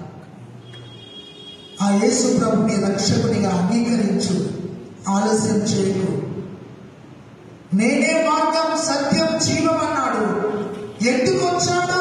ఆ యేసు ప్రభుని రక్షకునిగా అంగీకరించు ఆలస్యం చేయకు నేనే మార్గం సత్యం జీవం అన్నాడు ఎందుకు వచ్చాడు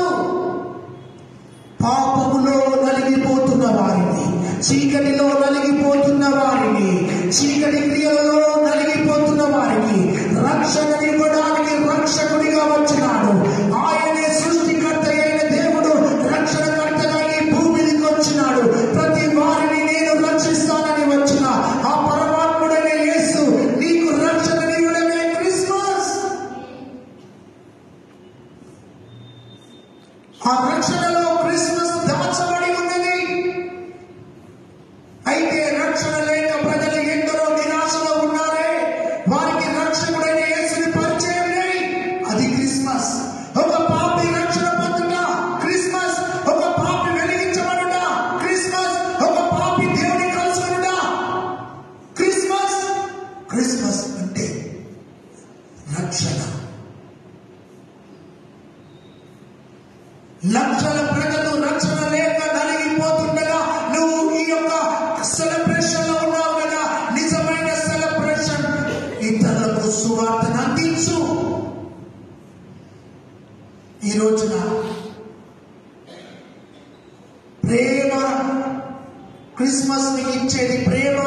పాపములో నలిగిపోతున్న వారిని చీకటిలో నలిగిపోతున్న వారిని చీకటి క్రియలలో నలిగిపోతున్న వారికి రక్షణనివ్వడానికి రక్షకుడిగా వచ్చినాడు ఆయనే సృష్టికర్త అయిన దేవుడు రక్షణకర్తగా ఈ భూమికి వచ్చినాడు ప్రతి వారిని నేను రక్షిస్తానని వచ్చిన ఆ పరమాత్ముడైన యేసు నీకు రక్షణనివ్వడమే క్రిస్మస్ ఆ రక్షణలో క్రిస్మస్ దాచబడి ఉన్నది అయితే రక్షణ లేక ప్రజలు ఎందరో నిరాశలో ఉన్నారే వారికి రక్షకుడైన యేసుని పరిచయం లేని అది క్రిస్మస్ ఒక పాపి రక్షణ పొందుట క్రిస్మస్ ఒక పాపి వెలిగించబడుట క్రిస్మస్ ఒక పాపి దేవుని కలుసుకునుట క్రిస్మస్ క్రిస్మస్ అంటే రక్షణ లక్షల ప్రజలు రక్షణ లేక నలిగిపోతుండగా నువ్వు ఈ యొక్క సెలబ్రేషన్ లో ఉన్నావు కదా నిజమైన సెలబ్రేషన్ ఇతరులకు సువార్తను అందించు ఈ రోజున ప్రేమ క్రిస్మస్ ని ఇచ్చేది ప్రేమ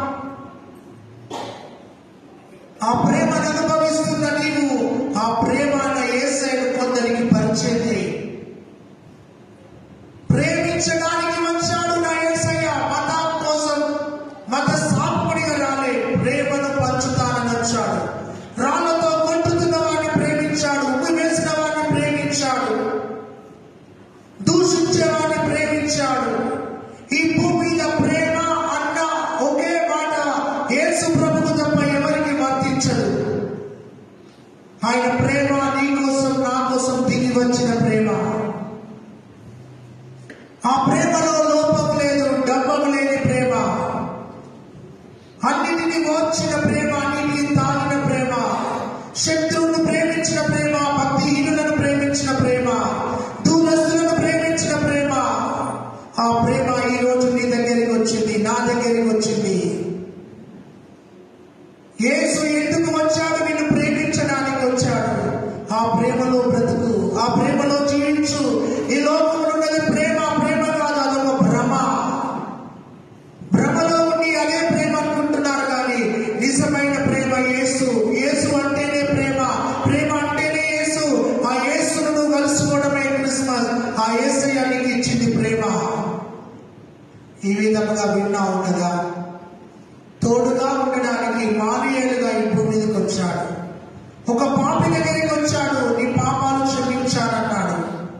ఆ ప్రేమను అనుభవిస్తున్న నీవు ఆ ప్రేమ అన్న ఏసైను కొందరికి పరిచయం చేయి ప్రేమించడానికి వచ్చాడు నా యేసయ్య మతం కోసం మత స్థాపకుడిగా రాలే ప్రేమను పంచుతానని వచ్చాడు రాళ్లతో కొట్టుతున్న వాడిని ప్రేమించాడు ఉమ్మి వేసిన వాడిని ప్రేమించాడు దూషించే వాడిని ప్రేమించాడు ఈ భూమి మీద ప్రేమ అన్న ఒకే మాట యేసు ప్రభువు తప్ప ఎవరికి వర్తించదు ఆయన ప్రేమ నీ కోసం నా కోసం దిగి వచ్చిన ప్రేమ ఆ ప్రేమలో లోపం లేదు డబ్బం లేని ప్రేమ అన్నిటిని మోర్చిన ప్రేమ అన్నిటిని తాగిన ప్రేమ శత్రువును ప్రేమించిన ప్రేమ భక్తిహీనులను ప్రేమించిన ప్రేమ దూరస్తులను ప్రేమించిన ప్రేమ ఆ ప్రేమ ఈ రోజు నీ దగ్గరికి వచ్చింది నా దగ్గరికి వచ్చింది యేసు ఎందుకు వచ్చాడు నిన్ను ప్రేమించడానికి వచ్చాడు ఆ ప్రేమలో బ్రతుకు ఆ ప్రేమలో జీవించు ఈ లోకంలో ఉన్నది ప్రేమ ప్రేమ కాదు అదొక భ్రమ భ్రమలో ఉండి అదే ప్రేమ అనుకుంటున్నారు కానీ నిజమైన ప్రేమ యేసు యేసు అంటేనే ప్రేమ ప్రేమ అంటేనే యేసు ఆ యేసును నువ్వు కలుసుకోవడమే క్రిస్మస్ ఆ యేసయ్య నీకు ఇచ్చింది ప్రేమ ఈ విధముగా విన్నావు కదా తోడుగా ఉండడానికి మానీయులుగా ఈ భూమి మీదకి వచ్చాడు ఒక పాపి దగ్గరికి వచ్చాడు నీ పాపాలు క్షమించాడన్నాడు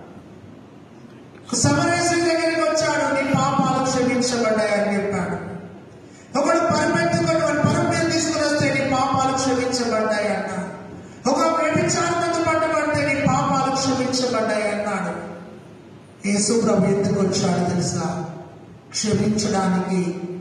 సమరేశ్వరి దగ్గరికి వచ్చాడు నీ పాపాలు క్షమించబడ్డాయని చెప్పాడు ఒకడు పరిపెత్తుకొని వాడు పరం మీద తీసుకుని వస్తే నీ పాపాలు క్షమించబడ్డాయి అన్నాడు ఒక వ్యభిచారంతో పట్టబడితే నీ పాపాలు క్షమించబడ్డాయి అన్నాడు యేసు ప్రభు ఎందుకు వచ్చాడు తెలుసా క్షమించడానికి